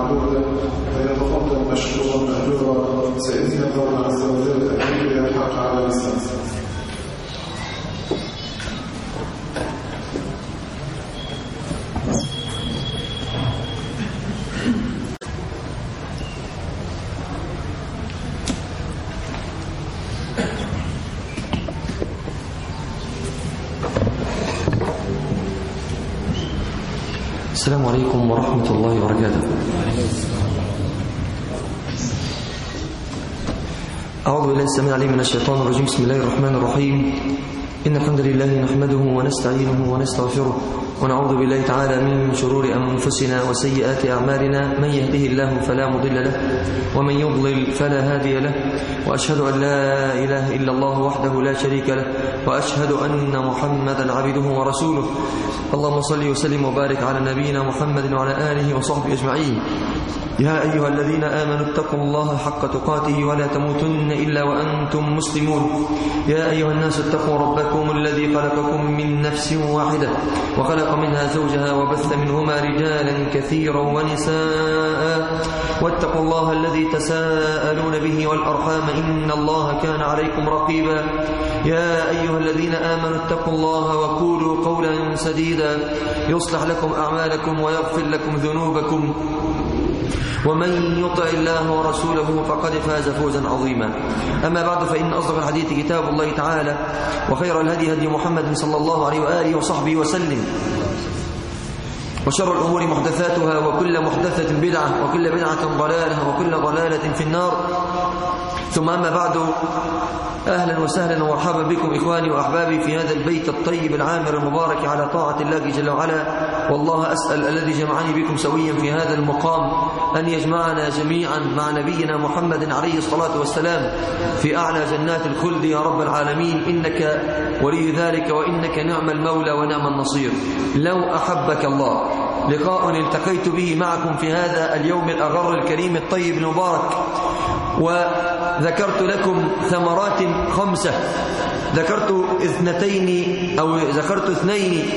معبودا فيتفضل مشكورا مأجورا سيدنا الله عز وجل أن يجري الحق على لسانه السلام عليكم ورحمة الله وبركاته أعوذ بالله السميع العليم من الشيطان الرجيم بسم الله الرحمن الرحيم إن الحمد لله نحمده ونستعينه ونستغفره ونعوذ بالله تعالى من شرور أنفسنا وسيئات أعمالنا من يهده الله فلا مضل له ومن يضلل فلا هادي له وأشهد أن لا إله إلا الله وحده لا شريك له وأشهد أن محمدا عبده ورسوله اللهم صل وسلم وبارك على نبينا محمد وعلى آله وصحبه أجمعين يا أيها الذين آمنوا اتقوا الله حق تقاته ولا تموتن إلا وأنتم مسلمون يا أيها الناس اتقوا ربكم الذي خلقكم من نفس واحدة وخلق منها زوجها وبث منهما رجالا كثيرا ونساء واتقوا الله الذي تساءلون به والأرحام إن الله كان عليكم رقيبا يا أيها الذين آمنوا اتقوا الله وقولوا قولا سديدا يصلح لكم أعمالكم ويغفر لكم ذنوبكم ومن يطع الله ورسوله فقد فاز فوزا عظيما أما بعد فإن أصدق الحديث كتاب الله تعالى وخير الهدي هدي محمد صلى الله عليه وآله وصحبه وسلم وشر الأمور محدثاتها وكل محدثة بدعة وكل بدعة ضلالة وكل ضلالة في النار ثم أما بعد أهلا وسهلا ومرحبا بكم إخواني وأحبابي في هذا البيت الطيب العامر المبارك على طاعة الله جل وعلا والله أسأل الذي جمعني بكم سويا في هذا المقام أن يجمعنا جميعا مع نبينا محمد عليه الصلاة والسلام في أعلى جنات الخلد يا رب العالمين إنك ولي ذلك وإنك نعم المولى ونعم النصير لو أحبك الله لقاء التقيت به معكم في هذا اليوم الأغر الكريم الطيب المبارك وذكرت لكم ثمرات خمسة ذكرت اثنتين أو ذكرت اثنين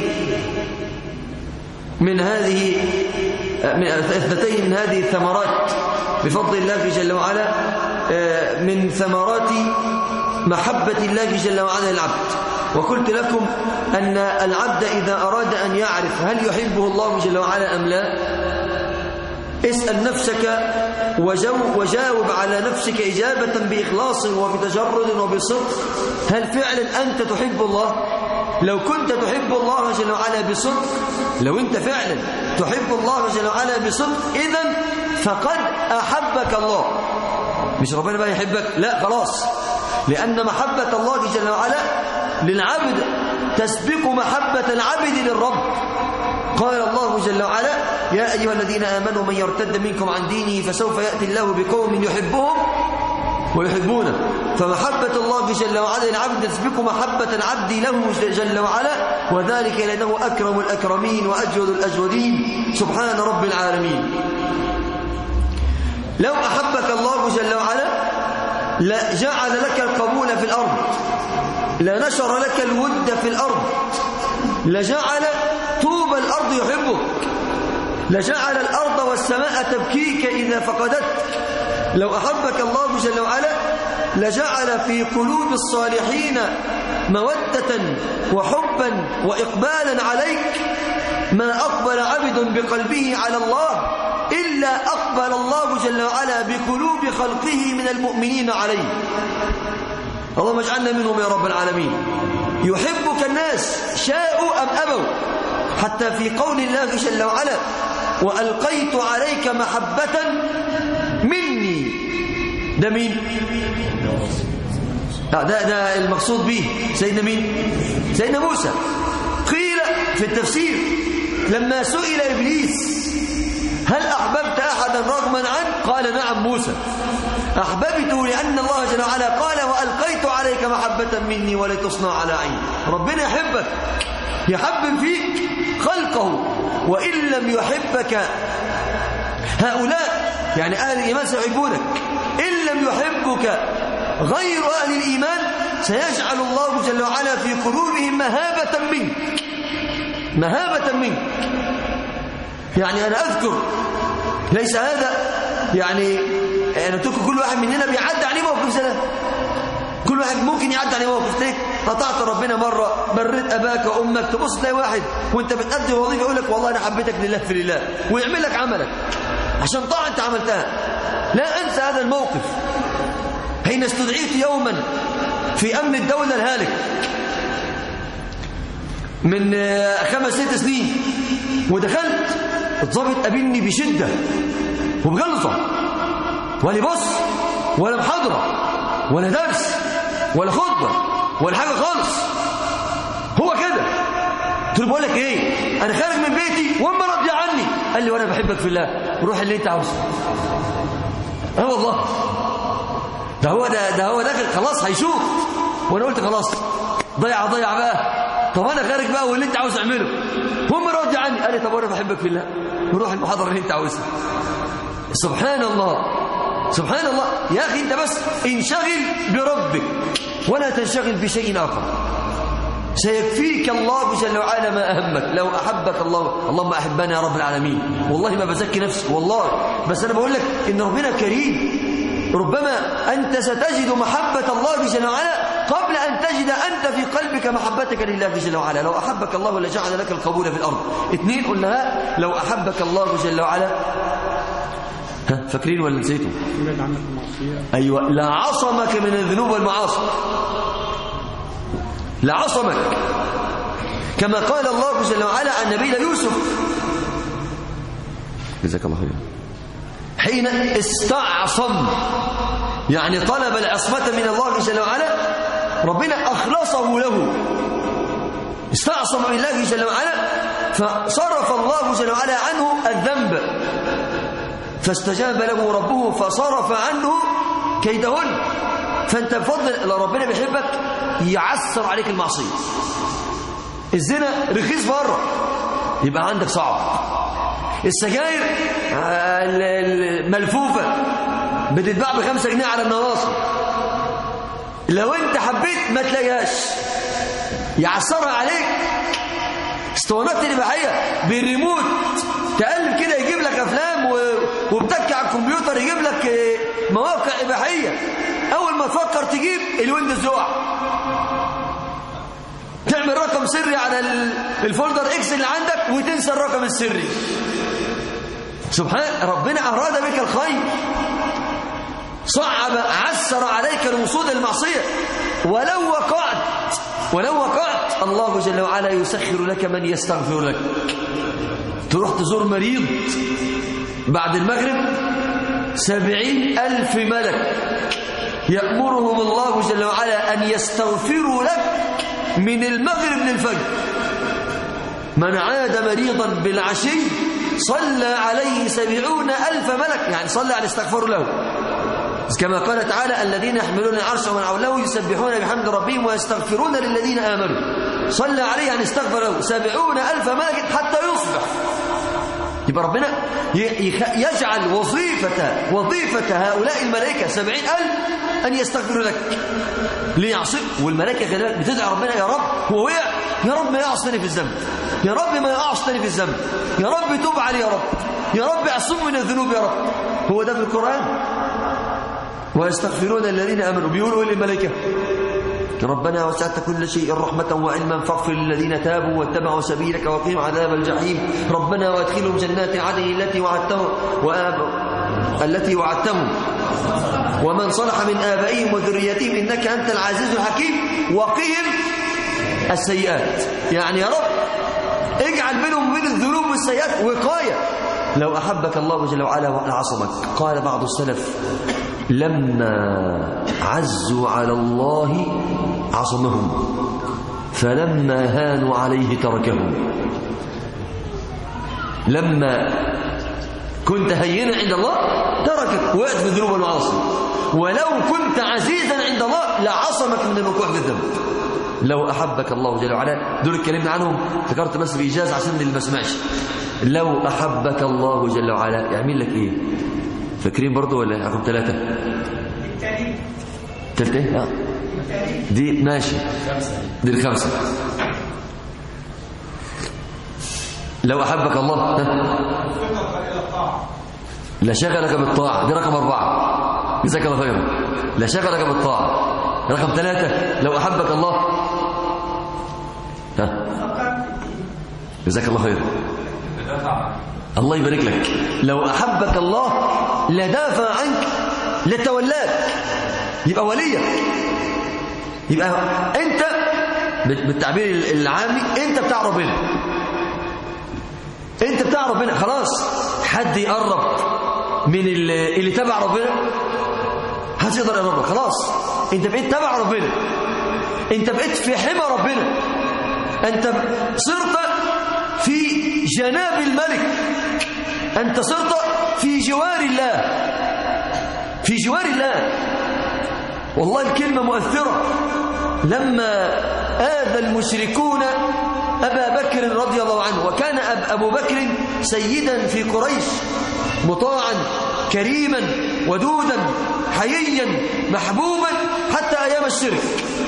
من هذه من اثنتين من هذه الثمرات بفضل الله جل وعلا من ثمرات محبة الله جل وعلا للعبد وقلت لكم أن العبد إذا أراد أن يعرف هل يحبه الله جل وعلا أم لا اسأل نفسك وجاوب على نفسك إجابة بإخلاص وبتجرد وبصدق هل فعلا أنت تحب الله لو كنت تحب الله جل وعلا بصدق لو أنت فعلا تحب الله جل وعلا بصدق إذا فقد أحبك الله مش ربنا بقى يحبك لا خلاص لأن محبة الله جل وعلا للعبد تسبق محبة العبد للرب قال الله جل وعلا يا أيها الذين آمنوا من يرتد منكم عن دينه فسوف يأتي الله بقوم يحبهم ويحبونه فمحبة الله جل وعلا للعبد تسبق محبة العبد له جل وعلا وذلك لأنه أكرم الأكرمين وأجود الأجودين سبحان رب العالمين لو أحبك الله جل وعلا لجعل لك القبول في الأرض لنشر لك الود في الأرض لجعل طوب الأرض يحبك لجعل الأرض والسماء تبكيك إذا فقدتك لو أحبك الله جل وعلا لجعل في قلوب الصالحين مودة وحبا وإقبالا عليك ما أقبل عبد بقلبه على الله إلا أقبل الله جل وعلا بقلوب خلقه من المؤمنين عليه اللهم اجعلنا منهم يا رب العالمين يحبك الناس شاءوا أم أبوا حتى في قول الله جل وعلا وألقيت عليك محبة مني ده مين ده, ده المقصود به سيدنا مين سيدنا موسى قيل في التفسير لما سئل إبليس هل أحببت أحدا رغما عنه قال نعم موسى أحببته لأن الله جل وعلا قال وألقيت عليك محبة مني ولتصنع على عيني ربنا يحبك يحبب فيك خلقه وإن لم يحبك هؤلاء يعني أهل الإيمان سيحبونك إن لم يحبك غير أهل الإيمان سيجعل الله جل وعلا في قلوبهم مهابة منك مهابة منك يعني أنا أذكر ليس هذا يعني انا قلت لكم كل واحد مننا بيعدي عليه موقف زي ده كل واحد ممكن يعدي عليه موقف تاني قطعت ربنا مرة بريت أباك وأمك تبص تلاقي واحد وأنت بتأدي وظيفة يقول لك والله أنا حبيتك لله في لله ويعمل لك عملك عشان طاعة أنت عملتها لا أنسى هذا الموقف حين استدعيت يوما في أمن الدولة الهالك من خمس ست سنين ودخلت الضابط قابلني بشدة وبغلطة ولا بص ولا محاضرة ولا درس ولا خطبة ولا حاجة خالص هو كده قلت له بقول لك ايه انا خارج من بيتي وما راضي عني قال لي وانا بحبك في الله روح اللي انت عاوزه اه والله ده هو ده ده هو داخل خلاص هيشوف وانا قلت خلاص ضيع ضيع بقى طب انا خارج بقى واللي انت عاوز اعمله هم راضي عني قال لي طب وانا بحبك في الله نروح المحاضره اللي انت عاوزها سبحان الله سبحان الله يا اخي انت بس انشغل بربك ولا تنشغل بشيء اخر سيكفيك الله جل وعلا ما أهمك لو أحبك الله اللهم أحبنا يا رب العالمين والله ما بزكي نفسي والله بس أنا بقول لك إن ربنا كريم ربما أنت ستجد محبة الله جل وعلا قبل أن تجد أنت في قلبك محبتك لله جل وعلا لو أحبك الله لجعل لك القبول في الأرض اثنين قلناها لو أحبك الله جل وعلا ها فاكرين ولا نسيتوا أيوة لعصمك من الذنوب والمعاصي لعصمك كما قال الله جل وعلا عن نبينا يوسف جزاك الله خيرا حين استعصم يعني طلب العصمة من الله جل وعلا ربنا أخلصه له استعصم بالله جل وعلا فصرف الله جل وعلا عنه الذنب فاستجاب له ربه فصرف عنه كيدهن فانت بفضل لو ربنا بيحبك يعسر عليك المعصية الزنا رخيص بره يبقى عندك صعب السجاير الملفوفة بتتباع بخمسة جنيه على النواصي لو انت حبيت ما تلاقيهاش يعسرها عليك اسطوانات الإباحية بالريموت تقلب كده يجيب لك أفلام وبتكي على الكمبيوتر يجيب لك مواقع إباحية أول ما تفكر تجيب الويندوز يقع تعمل رقم سري على الفولدر اكس اللي عندك وتنسى الرقم السري سبحان ربنا أراد بك الخير صعب عسر عليك الوصول المعصية ولو وقعت ولو وقعت الله جل وعلا يسخر لك من يستغفر لك تروح تزور مريض بعد المغرب سبعين ألف ملك يأمرهم الله جل وعلا أن يستغفروا لك من المغرب للفجر من عاد مريضا بالعشي صلى عليه سبعون ألف ملك يعني صلى على استغفر له كما قال تعالى الذين يحملون العرش ومن حوله يسبحون بحمد ربهم ويستغفرون للذين آمنوا صلى عليه يعني استغفر له سبعون ألف ملك حتى يصبح يبقى ربنا يجعل وظيفة وظيفة هؤلاء الملائكة سبعين ألف أن يستغفروا لك ليعصب والملائكة خلالك بتدعي ربنا يا رب هو وقع يا رب ما يقعش تاني في الذنب يا رب ما يقعش تاني في الذنب يا رب توب عليه يا رب يا رب اعصم من الذنوب يا رب هو ده في القرآن ويستغفرون الذين آمنوا بيقولوا إيه للملائكة ربنا وسعت كل شيء رحمة وعلما فاغفر للذين تابوا واتبعوا سبيلك وقيم عذاب الجحيم ربنا وادخلهم جنات عدن التي وعدتهم وآبوا التي وعدتهم ومن صلح من آبائهم وذريتهم إنك أنت العزيز الحكيم وقهم السيئات يعني يا رب اجعل بينهم وبين الذنوب والسيئات وقاية لو أحبك الله جل وعلا لعصمك قال بعض السلف لما عزوا على الله عصمهم فلما هانوا عليه تركهم لما كنت هينا عند الله تركك وقعت في الذنوب والمعاصي ولو كنت عزيزا عند الله لعصمك من الوقوع في الذنب لو أحبك الله جل وعلا دول اتكلمنا عنهم ذكرت بس بإيجاز عشان اللي ما سمعش لو أحبك الله جل وعلا يعمل لك إيه فاكرين برضو ولا رقم ثلاثة ثالثة ايه دي ماشي دي الخمسة لو أحبك الله لا شغلك بالطاعة دي رقم أربعة جزاك الله خيرا لا شغلك بالطاعة رقم ثلاثة لو أحبك الله ها جزاك الله خيرا الله يبارك لك لو أحبك الله لدافع عنك لتولاك يبقى وليك يبقى أنت بالتعبير العامي أنت بتاع ربنا أنت بتاع ربنا خلاص حد يقرب من اللي, اللي تبع ربنا محدش يقدر يقرب خلاص أنت بقيت تبع ربنا أنت بقيت في حمى ربنا أنت صرت في جناب الملك أنت صرت في جوار الله في جوار الله والله الكلمة مؤثرة لما آذى المشركون أبا بكر رضي الله عنه وكان أب أبو بكر سيدا في قريش مطاعا كريما ودودا حييا محبوبا حتى أيام الشرك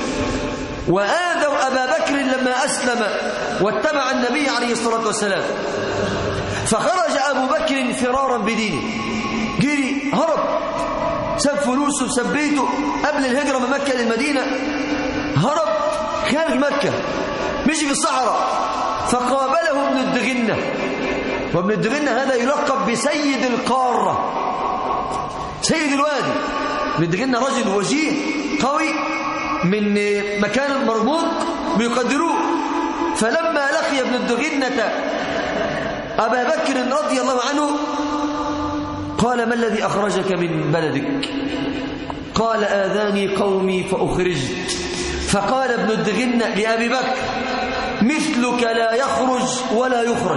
وآذوا أبا بكر لما أسلم واتبع النبي عليه الصلاة والسلام فخرج أبو بكر فرارا بدينه جري هرب ساب فلوسه ساب بيته قبل الهجرة من مكة للمدينة هرب خارج مكة مشي في الصحراء فقابله ابن الدغنة وابن الدغنة هذا يلقب بسيد القارة سيد الوادي ابن الدغنة رجل وجيه قوي من مكان مرموق بيقدروه فلما لقي ابن الدغنة أبا بكر رضي الله عنه قال ما الذي أخرجك من بلدك قال آذاني قومي فأخرجت فقال ابن الدغنة لأبي بكر مثلك لا يخرج ولا يخرج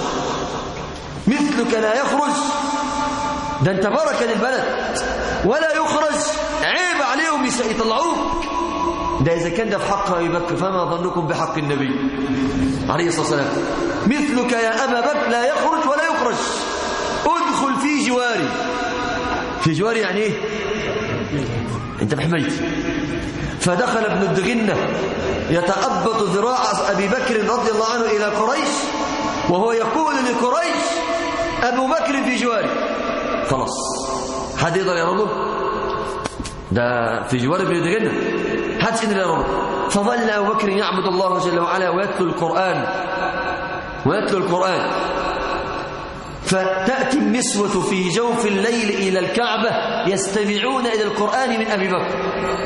مثلك لا يخرج ده انت بركة للبلد ولا يخرج عيب عليهم يطلعوك ده إذا كان ده في حق أبي بكر فما ظنكم بحق النبي عليه الصلاة والسلام مثلك يا أبا بكر لا يخرج ولا يخرج ادخل في جواري في جواري يعني ايه انت بحميتي فدخل ابن الدغنة يتأبط ذراع أبي بكر رضي الله عنه إلى قريش وهو يقول لقريش أبو بكر في جواري خلاص حد يقدر يرده ده في جوار ابن الدغنة حد يقدر يرده فظل أبو بكر يعبد الله جل وعلا ويتلو القرآن ويتلو القرآن فتأتي النسوة في جوف الليل إلى الكعبة يستمعون إلى القرآن من أبي بكر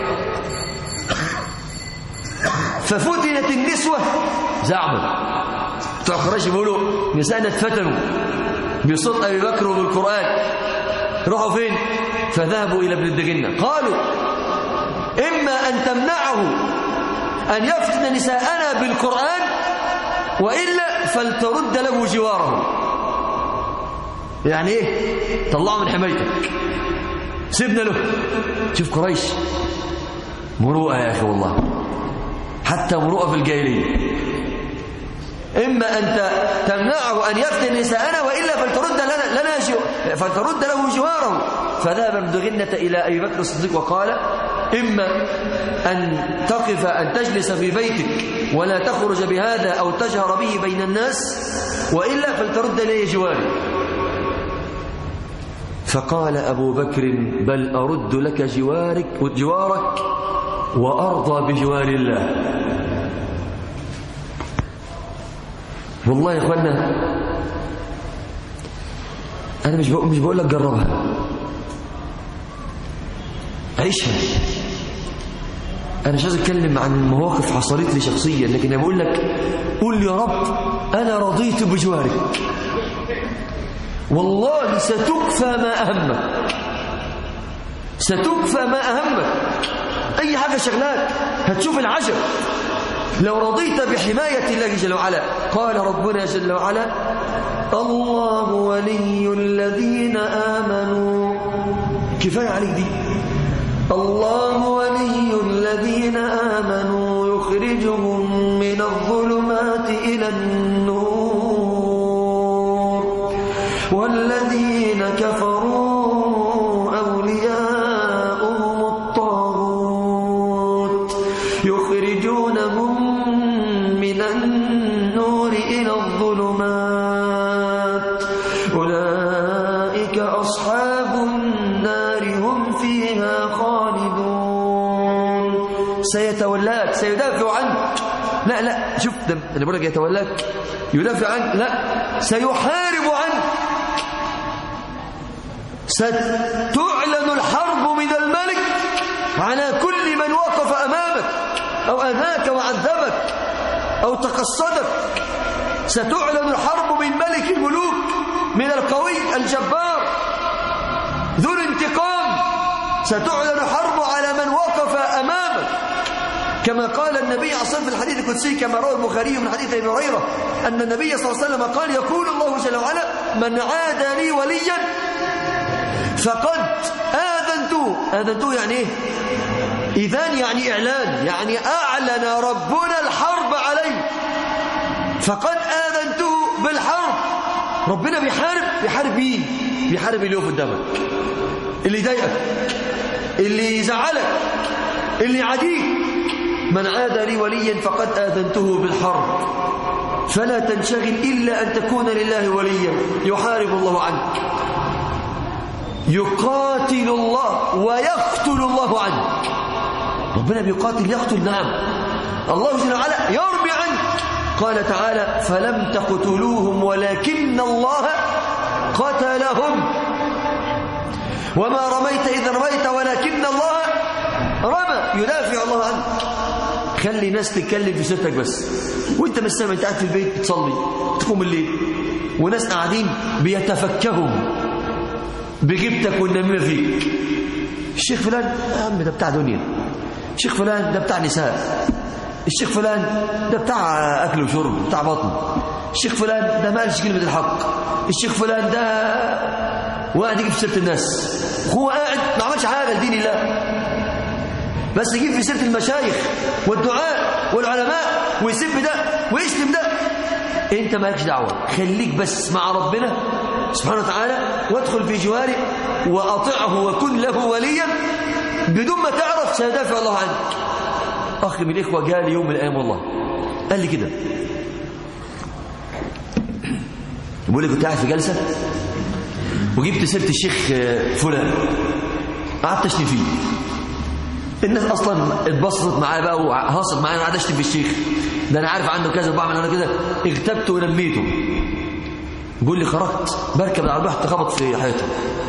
ففتنت النسوة زعما بتوع قريش بيقولوا نساءنا اتفتنوا بصوت أبي بكر وبالقرآن راحوا فين فذهبوا إلى ابن الدجنة قالوا إما أن تمنعه أن يفتن نساءنا بالقرآن وإلا فلترد له جواره يعني ايه طلعه من حمايتك سيبنا له شوف قريش مروءة يا أخي والله حتى مروءة في الجاهلية إما أن تمنعه أن يفتن نساءنا وإلا فلترد لنا, لنا جو فلترد له جواره فذهب ابن دغنة إلى أبي بكر الصديق وقال إما أن تقف أن تجلس في بيتك ولا تخرج بهذا أو تجهر به بين الناس وإلا فلترد لي جواري فقال أبو بكر بل أرد لك جوارك جوارك وأرضى بجوار الله والله يا إخوانا أنا مش بقول, مش بقول لك جربها عيشها أنا مش عايز أتكلم عن مواقف حصلت لي شخصيا لكن أنا بقول لك قول يا رب أنا رضيت بجوارك والله ستكفى ما أهمك ستكفى ما أهمك أي حاجة شغلاك هتشوف العجب لو رضيت بحماية الله جل وعلا قال ربنا جل وعلا الله ولي الذين آمنوا كفاية عليك دي الله ولي الذين آمنوا يخرجهم من الظلمات إلى النور والذين كفروا أولياؤهم الطاغوت يخرجونهم من النور إلى الظلمات أولئك أصحاب أصحاب النار هم فيها خالدون سيتولاك سيدافع عنك لا لا شوف ده اللي بقول لك يتولاك يدافع عنك لا سيحارب عنك ستعلن الحرب من الملك على كل من وقف أمامك أو أذاك وعذبك أو تقصدك ستعلن الحرب من ملك الملوك من القوي الجبار ذو الانتقام ستعلن الحرب على من وقف أمامك كما قال النبي عليه الصلاة في الحديث القدسي كما روى البخاري من حديث ابي هريره أن النبي صلى الله عليه وسلم قال يقول الله جل وعلا من عادى لي وليا فقد آذنته آذنته يعني إيه إذان يعني إعلان يعني أعلن ربنا الحرب عليه فقد آذنته بالحرب ربنا بيحارب بيحارب مين بيحارب اللي يقف قدامك اللي يضايقك اللي يزعلك اللي يعاديك من عاد لي وليا فقد آذنته بالحرب فلا تنشغل إلا أن تكون لله وليا يحارب الله عنك يقاتل الله ويقتل الله عنك ربنا بيقاتل يقتل نعم الله جل وعلا يرمي عنك قال تعالى فلم تقتلوهم ولكن الله قتلهم وما رميت إذ رميت ولكن الله رمى يدافع الله عنك خلي ناس تتكلم في سيرتك بس وانت مش سامع انت قاعد في البيت بتصلي تقوم الليل وناس قاعدين بيتفكهوا بجبتك والنميمه فيك الشيخ فلان يا عم ده بتاع دنيا الشيخ فلان ده بتاع نساء الشيخ فلان ده بتاع اكل وشرب بتاع بطن الشيخ فلان ده ما قالش كلمه الحق الشيخ فلان ده وقاعد يجيب في سيره الناس هو قاعد ما عملش حاجه لدين الله بس يجيب في سيره المشايخ والدعاء والعلماء ويسب ده ويشتم ده انت مالكش دعوه خليك بس مع ربنا سبحانه وتعالى وادخل في جواره واطعه وكن له وليا بدون ما تعرف سيدافع الله عنك اخ من الاخوه جاء لي يوم من الايام والله قال لي كده بيقول لي كنت قاعد في جلسه وجبت سيره الشيخ فلان قعدت اشتم فيه الناس اصلا اتبسطت معاه بقى وهاصل معايا قاعد اشتم في الشيخ ده انا عارف عنه كذا وبعمل انا كده اغتبته ونميته بيقول لي خرجت بركب العربيه رحت خبط في حيطه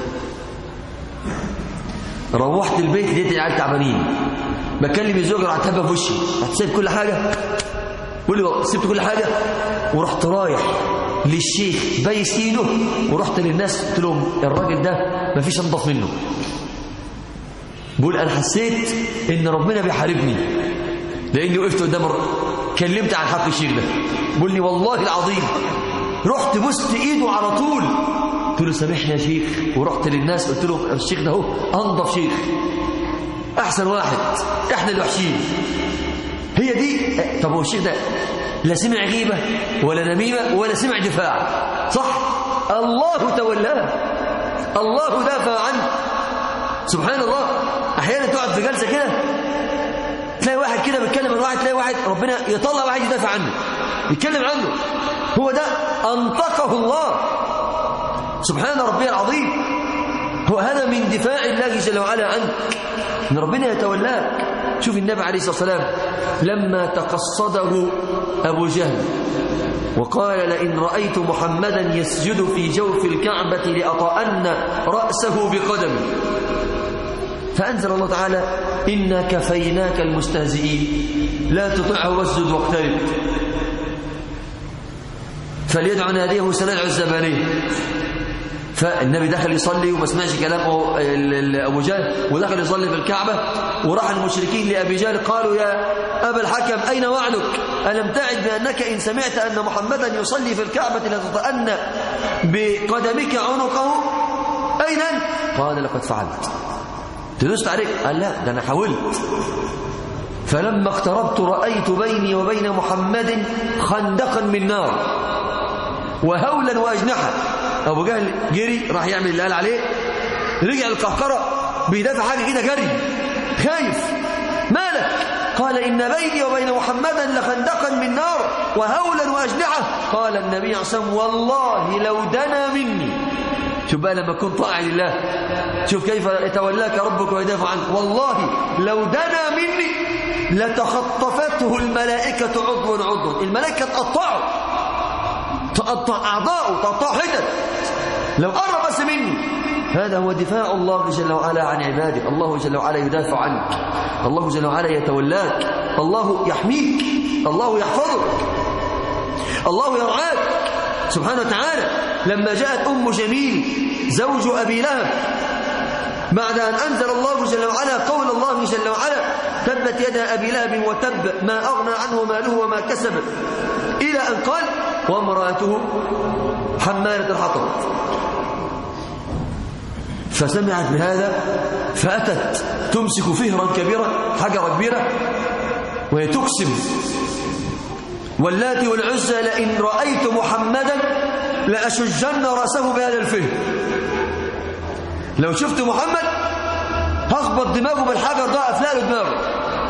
روحت البيت لقيت العيال تعبانين بكلم الزوجه راحت هبه في وشي رحت سايب كل حاجه بيقول لي سبت كل حاجه ورحت رايح للشيخ بايس ايده ورحت للناس قلت لهم الراجل ده مفيش انضف منه بقول انا حسيت ان ربنا بيحاربني لاني وقفت قدام الر... كلمت عن حق الشيخ ده بقول لي والله العظيم رحت بوست ايده على طول قلت له سامحني يا شيخ ورحت للناس قلت له الشيخ ده اهو انضف شيخ احسن واحد احنا اللي وحشين هي دي طب هو الشيخ ده لا سمع غيبه ولا نميمه ولا سمع دفاع صح الله تولاه الله دافع عنه سبحان الله احيانا تقعد في جلسه كده تلاقي واحد كده بيتكلم عن واحد تلاقي واحد ربنا يطلع واحد يدافع عنه يتكلم عنه هو ده انطقه الله سبحان ربي العظيم هو هذا من دفاع الله جل وعلا عنك ان ربنا يتولاك شوف النبي عليه الصلاه والسلام لما تقصده ابو جهل وقال لئن رأيت محمدا يسجد في جوف الكعبة لأطأن رأسه بقدمه فأنزل الله تعالى إنا كفيناك المستهزئين لا تطعه واسجد واقترب فليدعو ناديه سندعو الزبانيه فالنبي دخل يصلي وما سمعش كلام ابو جهل ودخل يصلي في الكعبه وراح المشركين لابي جهل قالوا يا ابا الحكم اين وعدك الم تعد بانك ان سمعت ان محمدا يصلي في الكعبه لتطأن بقدمك عنقه اين انت قال لقد فعلت تدوست عليك قال لا ده انا حاولت فلما اقتربت رايت بيني وبين محمد خندقا من نار وهولا واجنحه ابو جهل جري راح يعمل اللي قال عليه رجع القهقرة بيدافع حاجه كده جري خايف مالك قال ان بيني وبين محمدا لخندقا من نار وهولا واجنحه قال النبي عليه الصلاه والله لو دنا مني شوف بقى لما تكون طاعة لله شوف كيف يتولاك ربك ويدافع عنك والله لو دنا مني لتخطفته الملائكة عضو عضو الملائكة تقطعه تقطع أعضاؤه تقطع حتت لو قرب بس مني هذا هو دفاع الله جل وعلا عن عباده الله جل وعلا يدافع عنك الله جل وعلا يتولاك الله يحميك الله يحفظك الله يرعاك سبحانه وتعالى لما جاءت أم جميل زوج أبي لهب بعد أن أنزل الله جل وعلا قول الله جل وعلا تبت يدا أبي لهب وتب ما أغنى عنه ماله وما كسب إلى أن قال وامرأته حمالة الحطب فسمعت بهذا فأتت تمسك فهرا كبيرا حجرة كبيرة وهي تقسم واللاتي والعزى لئن رأيت محمدا لأشجن رأسه بهذا الفهم لو شفت محمد هخبط دماغه بالحجر ده أفلق له دماغه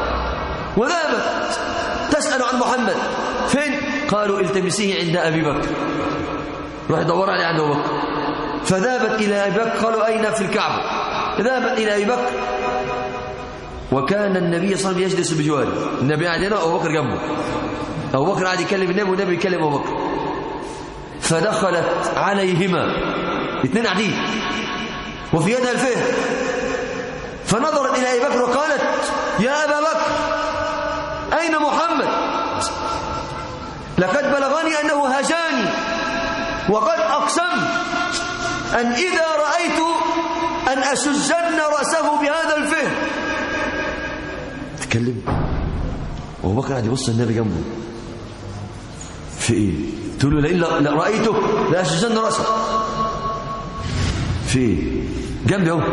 وذهبت تسأل عن محمد فين؟ قالوا التمسيه عند أبي بكر روح دور عليه عند أبو بكر فذهبت إلى أبي بكر قالوا أين في الكعبة ذهبت إلى أبي بكر وكان النبي صلى الله عليه وسلم يجلس بجواره النبي قاعد هنا أبو بكر جنبه أبو بكر قاعد يكلم النبي والنبي يكلم أبو بكر فدخلت عليهما اثنين قاعدين وفي يدها الفهم فنظرت إلى أبي بكر وقالت يا أبا بكر أين محمد لقد بلغني أنه هجاني وقد أقسمت أن إذا رأيت أن أشجن رأسه بهذا الفهم تكلم وأبو بكر قاعد يبص النبي جنبه في إيه تقول له لئن لا رأيته لأشجن رأسه في إيه جنبي اهو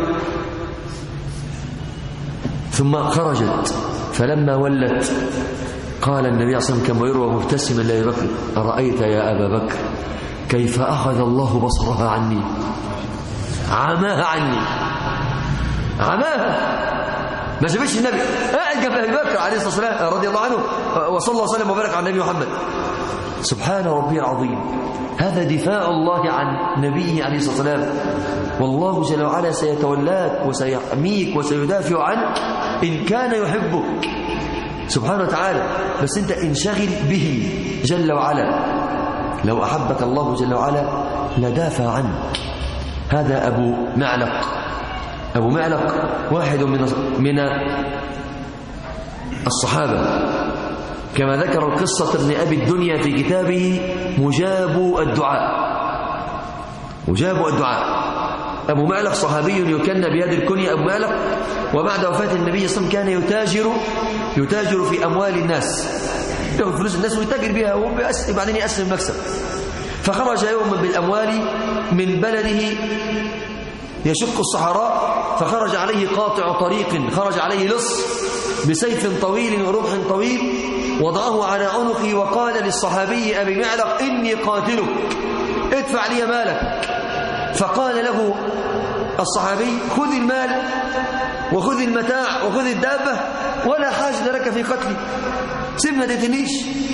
ثم خرجت فلما ولت قال النبي صلى الله عليه وسلم كما يروى مبتسما لأبي بكر أرأيت يا أبا بكر كيف أخذ الله بصرها عني عماها عني عماها ما شافتش النبي قاعد جنب ابي بكر عليه الصلاه والسلام رضي الله عنه وصلى الله وسلم وبارك على النبي محمد سبحان ربي العظيم هذا دفاع الله عن نبيه عليه الصلاه والسلام والله جل وعلا سيتولاك وسيحميك وسيدافع عنك ان كان يحبك سبحانه وتعالى بس انت انشغل به جل وعلا لو احبك الله جل وعلا لدافع عنك هذا ابو معلق أبو معلق واحد من من الصحابة كما ذكر قصة ابن أبي الدنيا في كتابه مجاب الدعاء مجاب الدعاء أبو معلق صحابي يكن بهذه الكنية أبو معلق وبعد وفاة النبي صلى الله عليه وسلم كان يتاجر يتاجر في أموال الناس ياخذ فلوس الناس ويتاجر بها وبعدين يقسم المكسب فخرج يوما بالأموال من بلده يشق الصحراء فخرج عليه قاطع طريق خرج عليه لص بسيف طويل ورمح طويل وضعه على عنقه وقال للصحابي أبي معلق إني قاتلك ادفع لي مالك فقال له الصحابي خذ المال وخذ المتاع وخذ الدابة ولا حاجة لك في قتلي سيبنا تتنيش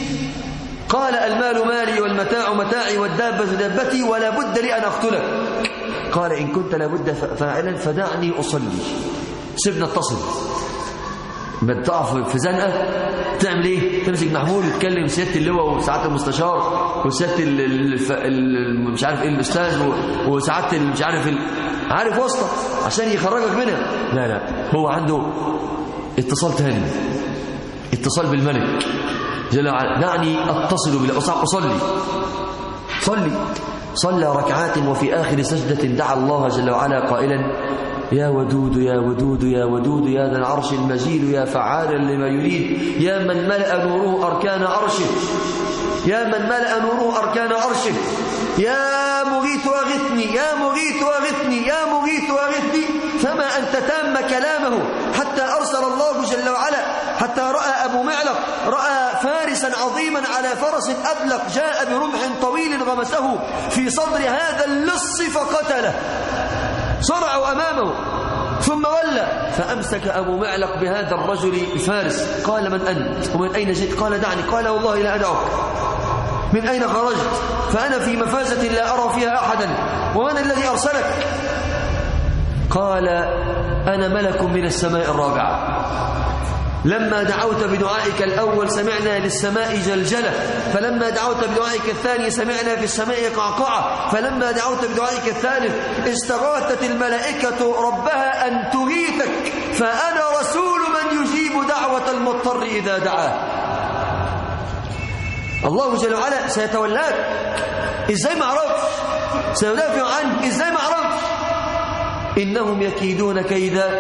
قال المال مالي والمتاع متاعي والدابة دابتي ولا بد لي أن أقتلك قال إن كنت لابد فاعلا فدعني أصلي سيبنا اتصل ما تقف في زنقة تعمل ايه تمسك محمول وتكلم سيادة اللواء وسعادة المستشار وسيادة الف... ال... مش عارف ايه الاستاذ و... وسعادة مش عارف ال... عارف واسطة عشان يخرجك منها لا لا هو عنده اتصال تاني اتصال بالملك جل وعلا دعني اتصل بالله اصلي صلي صلى ركعات وفي آخر سجدة دعا الله جل وعلا قائلا يا ودود يا ودود يا ودود يا ذا العرش المجيد يا فعالا لما يريد يا من ملأ نوره أركان عرشه يا من ملأ نوره أركان عرشه يا مغيث أغثني يا مغيث أغثني يا مغيث أغثني فما أنت تام كلامه حتى أرسل الله جل وعلا حتى رأى أبو معلق رأى فارسا عظيما على فرس أبلق جاء برمح طويل غمسه في صدر هذا اللص فقتله صرعوا أمامه ثم ولى فأمسك أبو معلق بهذا الرجل الفارس قال من أنت ومن أين جئت قال دعني قال والله لا أدعك من أين خرجت فأنا في مفازة لا أرى فيها أحدا ومن الذي أرسلك قال أنا ملك من السماء الرابعة لما دعوت بدعائك الأول سمعنا للسماء جلجلة فلما دعوت بدعائك الثاني سمعنا في السماء قعقعة فلما دعوت بدعائك الثالث استغاثت الملائكة ربها أن تغيثك فأنا رسول من يجيب دعوة المضطر إذا دعاه الله جل وعلا سيتولاك ازاي ما اعرفش سيدافع عنك ازاي ما اعرفش انهم يكيدون كيدا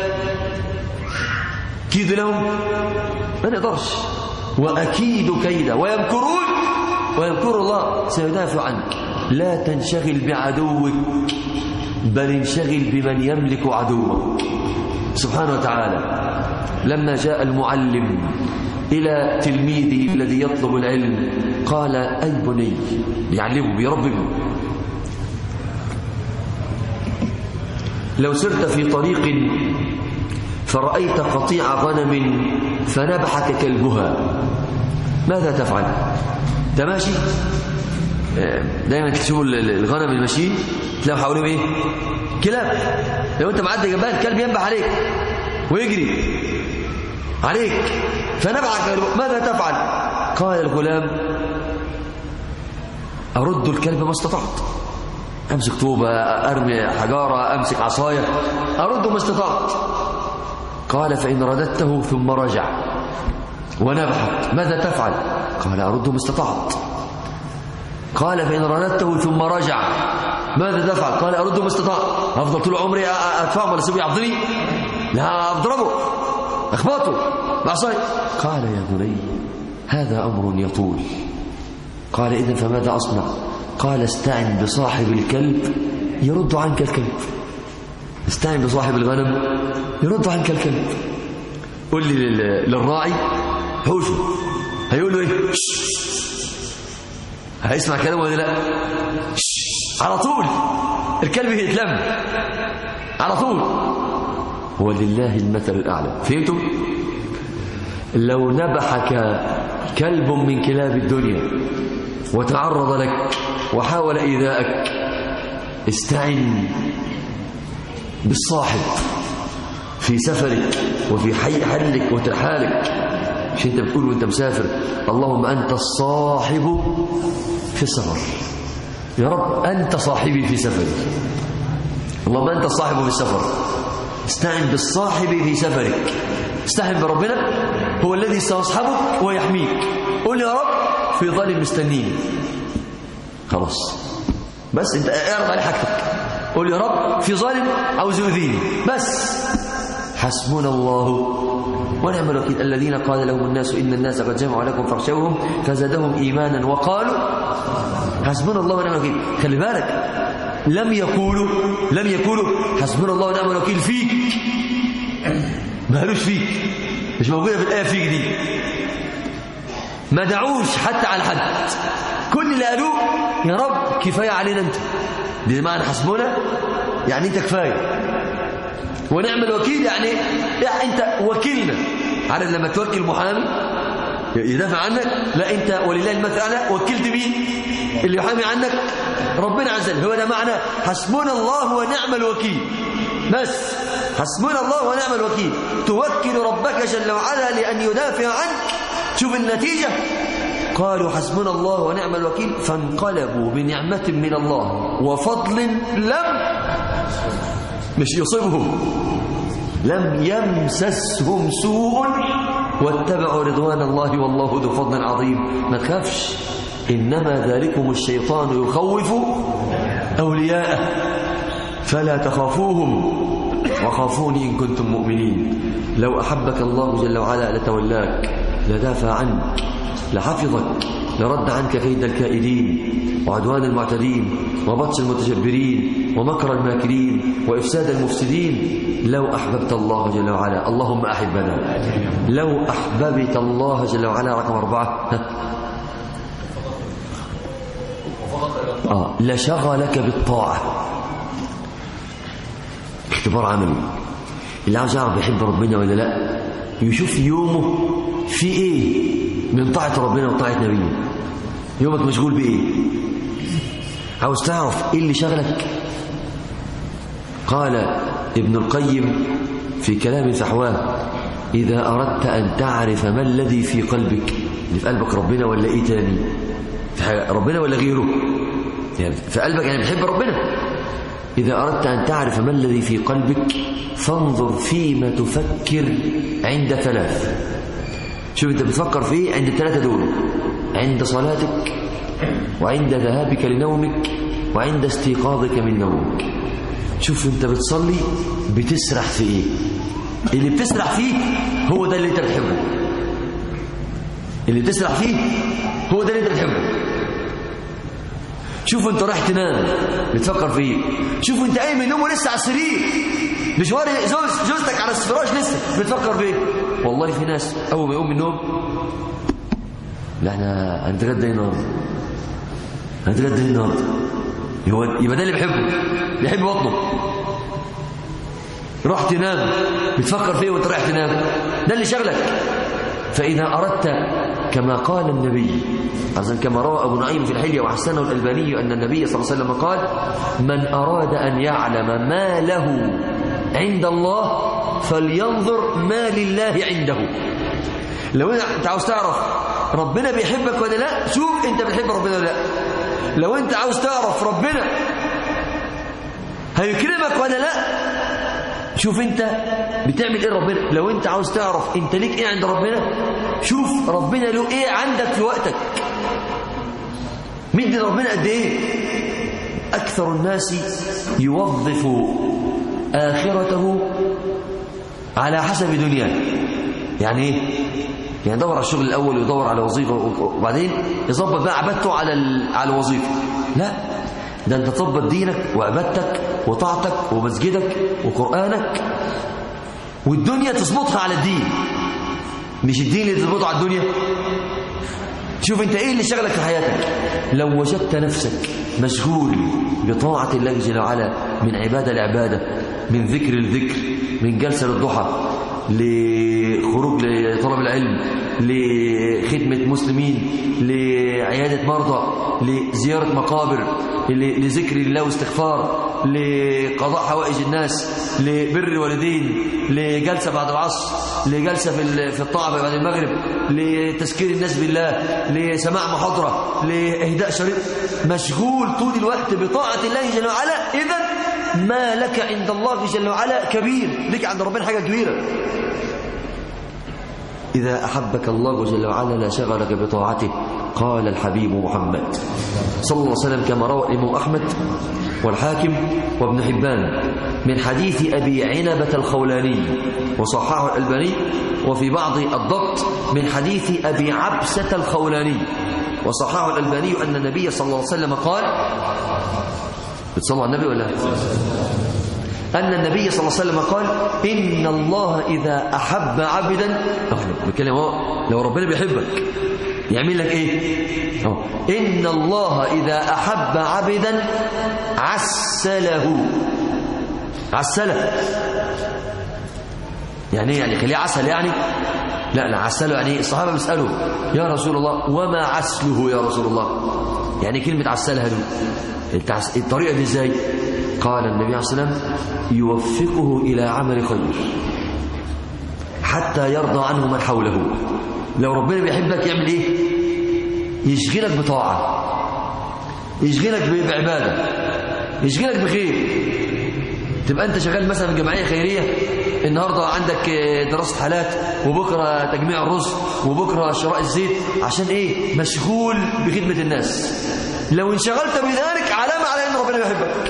كيد لهم ما نقدرش واكيد كيدا ويمكرون ويمكر الله سيدافع عنك لا تنشغل بعدوك بل انشغل بمن يملك عدوك سبحانه وتعالى لما جاء المعلم إلى تلميذه الذي يطلب العلم قال أي بني يعلمه بيربيه لو سرت في طريق فرأيت قطيع غنم فنبحك كلبها ماذا تفعل تماشي دايما تشوفوا الغنم الماشيين تلاقوا حواليهم ايه كلاب لو انت معدي جنبها الكلب ينبح عليك ويجري عليك فنبعك ماذا تفعل قال الغلام أرد الكلب ما استطعت أمسك طوبة أرمي حجارة أمسك عصاية أرد ما استطعت قال فإن رددته ثم رجع ونبحك ماذا تفعل قال أرد ما استطعت قال فإن رددته ثم رجع ماذا تفعل قال أرد ما استطعت أفضل طول عمري أدفعه ولا سيبه يعضني لا أضربه أخبطه بعصاي قال يا بني هذا أمر يطول قال إذا فماذا أصنع قال استعن بصاحب الكلب يرد عنك الكلب استعن بصاحب الغنم يرد عنك الكلب قل لي للراعي حوشه هيقول له ايه هيسمع كلامه ولا لا على طول الكلب يتلم على طول ولله المثل الأعلى فهمتم لو نبحك كلب من كلاب الدنيا وتعرض لك وحاول إيذاءك استعن بالصاحب في سفرك وفي حي حلك وترحالك مش انت بتقول وانت مسافر اللهم أنت الصاحب في السفر يا رب أنت صاحبي في سفري اللهم أنت الصاحب في السفر استعن بالصاحب في سفرك استعن بربنا هو الذي سيصحبك ويحميك قول يا رب في ظل مستنيني خلاص بس انت اعرض على حاجتك قول يا رب في ظالم عاوز يؤذيني بس حسبنا الله ونعم الوكيل الذين قال لهم الناس ان الناس قد جمعوا لكم فاخشوهم فزادهم ايمانا وقالوا حسبنا الله ونعم الوكيل خلي بالك لم يقولوا لم يقولوا حسبنا الله ونعم الوكيل فيك ما قالوش فيك مش موجوده في الايه فيك دي ما دعوش حتى على حد كل اللي قالوه يا رب كفايه علينا انت دي معنى حسبنا يعني انت كفايه ونعم الوكيل يعني, يعني انت وكيلنا عارف لما توكل محامي يدافع عنك لا انت ولله المثل اعلى وكلت مين اللي يحامي عنك ربنا عز وجل هو ده معنى حسبنا الله ونعم الوكيل بس حسبنا الله ونعم الوكيل توكل ربك جل وعلا لأن يدافع عنك شوف النتيجة قالوا حسبنا الله ونعم الوكيل فانقلبوا بنعمة من الله وفضل لم مش يصيبهم لم يمسسهم سوء واتبعوا رضوان الله والله ذو فضل عظيم ما تخافش إنما ذلكم الشيطان يخوف أولياءه فلا تخافوهم وخافوني إن كنتم مؤمنين لو أحبك الله جل وعلا لتولاك لدافع عنك لحفظك لرد عنك كيد الكائدين وعدوان المعتدين وبطش المتجبرين ومكر الماكرين وإفساد المفسدين لو أحببت الله جل وعلا اللهم أحبنا لو أحببت الله جل وعلا رقم أربعة آه لشغلك بالطاعة اختبار عملي اللي عاوز يعرف بيحب ربنا ولا لا يشوف يومه في ايه من طاعة ربنا وطاعة نبيه يومك مشغول بايه عاوز تعرف ايه اللي شغلك قال ابن القيم في كلام فحواه إذا أردت أن تعرف ما الذي في قلبك اللي في قلبك ربنا ولا إيه تاني في حاجة ربنا ولا غيره يعني في قلبك يعني بتحب ربنا إذا أردت أن تعرف ما الذي في قلبك فانظر فيما تفكر عند ثلاث شوف أنت بتفكر في إيه عند الثلاثة دول عند صلاتك وعند ذهابك لنومك وعند استيقاظك من نومك شوف انت بتصلي بتسرح في ايه اللي بتسرح فيه هو ده اللي انت بتحبه اللي بتسرح فيه هو ده اللي انت بتحبه شوف انت رايح تنام بتفكر في ايه شوف انت قايم من النوم ولسه على السرير مشوار زوز زوجتك على الفراش لسه بتفكر في ايه والله في ناس اول ما يقوم من النوم لا احنا هنتغدى النهارده هنتغدى النهارده يبقى ده اللي بيحبه بيحب بطنه راح تنام بتفكر فيه وانت رايح تنام ده اللي شغلك فإذا أردت كما قال النبي عزم كما روى أبو نعيم في الحلية وحسنه الألباني أن النبي صلى الله عليه وسلم قال من أراد أن يعلم ما له عند الله فلينظر ما لله عنده لو انت عاوز تعرف ربنا بيحبك ولا لا شوف انت بتحب ربنا ولا لا لو انت عاوز تعرف ربنا هيكرمك ولا لا شوف انت بتعمل ايه ربنا لو انت عاوز تعرف انت ليك ايه عند ربنا شوف ربنا له ايه عندك في وقتك مدي ربنا قد ايه اكثر الناس يوظف اخرته على حسب دنياه يعني ايه يعني يدور على الشغل الاول ويدور على وظيفه وبعدين يظبط بقى عبادته على على الوظيفه لا ده انت تظبط دينك وعبادتك وطاعتك ومسجدك وقرانك والدنيا تظبطها على الدين مش الدين اللي تظبطه على الدنيا شوف انت ايه اللي شغلك في حياتك لو وجدت نفسك مشغول بطاعة الله جل وعلا من عبادة لعبادة من ذكر لذكر من جلسة للضحى لخروج لطلب العلم لخدمة مسلمين لعيادة مرضى لزيارة مقابر لذكر الله واستغفار لقضاء حوائج الناس لبر الوالدين لجلسة بعد العصر لجلسة في في الطاعة بعد المغرب لتذكير الناس بالله لسماع محاضرة لإهداء شريط مشغول طول الوقت بطاعة الله جل وعلا إذا ما لك عند الله جل وعلا كبير لك عند ربنا حاجة كبيرة إذا أحبك الله جل وعلا لا شغلك بطاعته قال الحبيب محمد صلى الله عليه وسلم كما روى الإمام أحمد والحاكم وابن حبان من حديث أبي عنبة الخولاني وصححه الألباني وفي بعض الضبط من حديث أبي عبسة الخولاني وصححه الألباني أن النبي صلى الله عليه وسلم قال بتصلوا على النبي ولا أن النبي صلى الله عليه وسلم قال إن الله إذا أحب عبدا بكلم لو ربنا بيحبك يعمل لك إيه أوه. إن الله إذا أحب عبدا عسله عسله يعني ايه يعني خليه عسل يعني لا لا عسله يعني الصحابة بيسألوا يا رسول الله وما عسله يا رسول الله يعني كلمة عسلها دي الطريقة دي ازاي قال النبي عليه الصلاة والسلام يوفقه إلى عمل خير حتى يرضى عنه من حوله لو ربنا بيحبك يعمل ايه يشغلك بطاعة يشغلك بعبادة يشغلك بخير تبقى انت شغال مثلا في جمعية خيرية النهاردة عندك دراسة حالات وبكرة تجميع الرز وبكرة شراء الزيت عشان ايه مشغول بخدمة الناس لو انشغلت بذلك علامة على ان ربنا بيحبك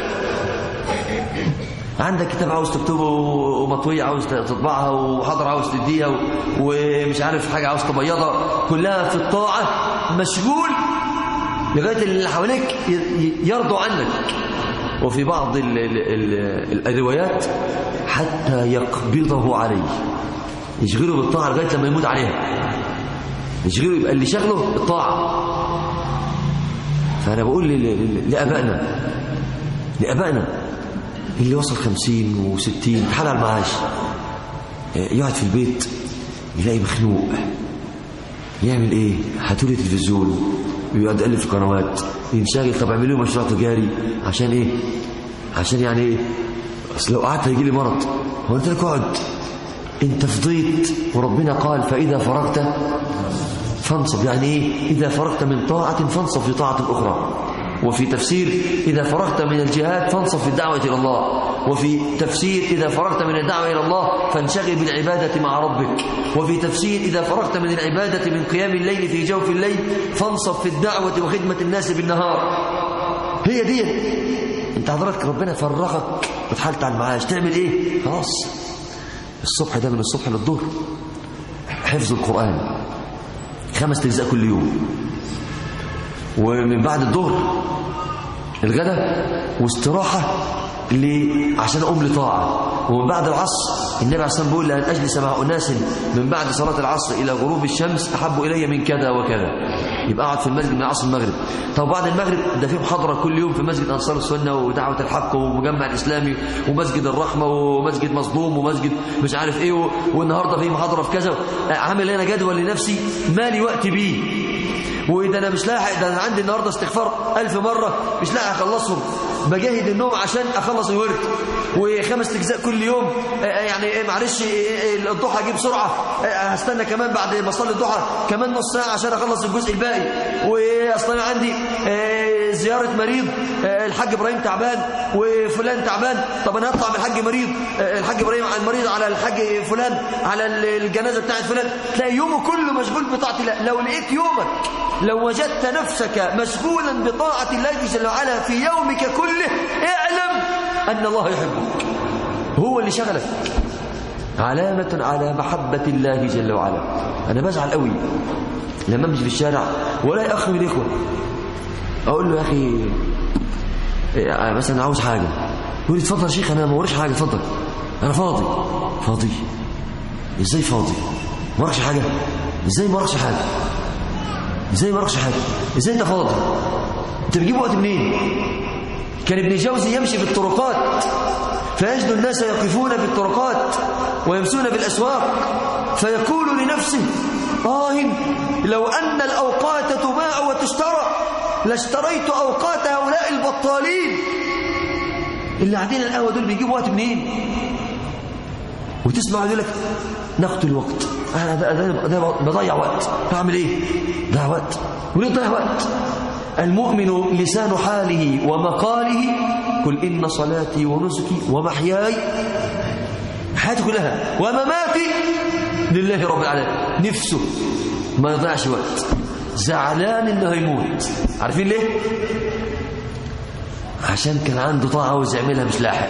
عندك كتاب عاوز تكتبه ومطوية عاوز تطبعها وحضر عاوز تديها ومش عارف حاجة عاوز تبيضها كلها في الطاعة مشغول لغاية اللي حواليك يرضوا عنك وفي بعض ال ال ال الروايات حتى يقبضه عليه يشغله بالطاعة لغاية لما يموت عليها يشغله يبقى اللي شغله الطاعة فأنا بقول لأبائنا لأبائنا اللي وصل خمسين وستين حال على المعاش يقعد في البيت يلاقي مخنوق يعمل ايه هاتوا لي تلفزيون ويقعد يقلب في قنوات ينشغل طب اعمل له مشروع تجاري عشان ايه عشان يعني ايه اصل لو قعدت هيجي لي مرض هو قلت لك اقعد انت فضيت وربنا قال فاذا فرغت فانصب يعني ايه اذا فرغت من طاعه فانصب في طاعه اخرى وفي تفسير إذا فرغت من الجهاد فانصب في الدعوة إلى الله وفي تفسير إذا فرغت من الدعوة إلى الله فانشغل بالعبادة مع ربك وفي تفسير إذا فرغت من العبادة من قيام الليل في جوف الليل فانصب في الدعوة وخدمة الناس بالنهار هي دي انت حضرتك ربنا فرغك وتحالت على المعاش تعمل ايه خلاص الصبح ده من الصبح للظهر حفظ القرآن خمس أجزاء كل يوم ومن بعد الظهر الغداء واستراحة ل... عشان أقوم لطاعة ومن بعد العصر النبي عليه الصلاة والسلام بيقول لأن أجلس مع أناس من بعد صلاة العصر إلى غروب الشمس أحب إلي من كذا وكذا يبقى أقعد في المسجد من عصر المغرب طب بعد المغرب ده في محاضرة كل يوم في مسجد أنصار السنة ودعوة الحق ومجمع الإسلامي ومسجد الرحمة ومسجد مظلوم ومسجد مش عارف إيه و... والنهاردة في محاضرة في كذا عامل أنا جدول لنفسي مالي وقت بيه وإذا أنا مش لاحق ده أنا عندي النهاردة استغفار ألف مرة مش لاحق أخلصهم بجاهد النوم عشان أخلص الورد وخمس أجزاء كل يوم يعني معلش الضحى أجيب بسرعة هستنى كمان بعد ما أصلي الضحى كمان نص ساعة عشان أخلص الجزء الباقي وأصلا أنا عندي زيارة مريض الحاج إبراهيم تعبان وفلان تعبان طب أنا هطلع من الحاج مريض الحاج إبراهيم على المريض على الحاج فلان على الجنازة بتاعت فلان تلاقي يومه كله مشغول بطاعة الله لو لقيت يومك لو وجدت نفسك مشغولا بطاعة الله جل وعلا في يومك كله اعلم أن الله يحبك هو اللي شغلك علامة على محبة الله جل وعلا أنا بزعل قوي لما أمشي في الشارع ولا أخ من الإخوة أقول له يا أخي مثلا عاوز حاجة يقول لي اتفضل يا شيخ أنا ما وريش حاجة اتفضل أنا فاضي فاضي إزاي فاضي ما وراكش حاجة إزاي ما وراكش حاجة ازاي ما راحش حاجه ازاي انت فاضي انت بتجيب وقت منين كان ابن جوزي يمشي في الطرقات فيجد الناس يقفون في الطرقات ويمسون بالاسواق فيقول لنفسه آه لو أن الأوقات تباع وتشترى لاشتريت أوقات هؤلاء البطالين اللي قاعدين القهوة دول بيجيبوا وقت منين وتسمع يقول لك نقتل الوقت انا ده, ده, ده بضيع وقت بعمل ايه ضيع وقت وليه ضيع وقت المؤمن لسان حاله ومقاله قل ان صلاتي ونسكي ومحياي حياتي كلها ومماتي لله رب العالمين نفسه ما يضيعش وقت زعلان انه هيموت عارفين ليه عشان كان عنده طاعه عاوز يعملها مش لاحق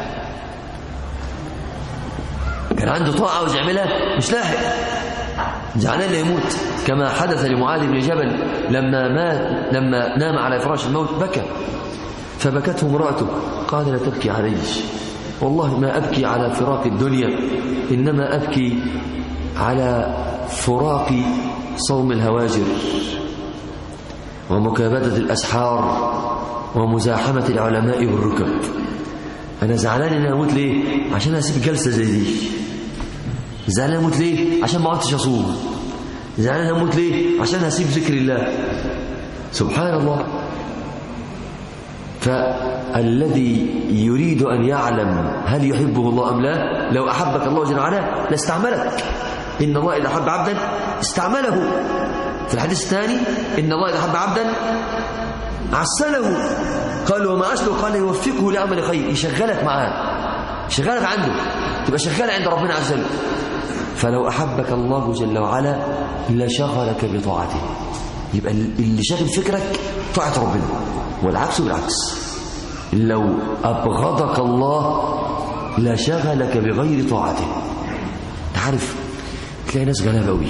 كان عنده طاعة عاوز يعملها مش لاحق زعلان يموت كما حدث لمعاذ بن جبل لما مات لما نام على فراش الموت بكى فبكته امرأته قال لا تبكي علي والله ما أبكي على فراق الدنيا إنما أبكي على فراق صوم الهواجر ومكابدة الأسحار ومزاحمة العلماء بالركب أنا زعلان إن أموت ليه؟ عشان أسيب جلسة زي دي زعلان أموت ليه؟ عشان ما عدتش أصوم زعلان أموت ليه؟ عشان هسيب ذكر الله سبحان الله فالذي يريد أن يعلم هل يحبه الله أم لا لو أحبك الله جل وعلا لاستعملك إن الله إذا أحب عبدا استعمله في الحديث الثاني إن الله إذا أحب عبدا عسله قال وما أشله قال يوفقه لعمل خير يشغلك معاه يشغلك عنده تبقى شغال عند ربنا عز وجل فلو أحبك الله جل وعلا لشغلك بطاعته يبقى اللي شاغل فكرك طاعة ربنا والعكس بالعكس لو أبغضك الله لشغلك بغير طاعته تعرف تلاقي ناس غلابة قوي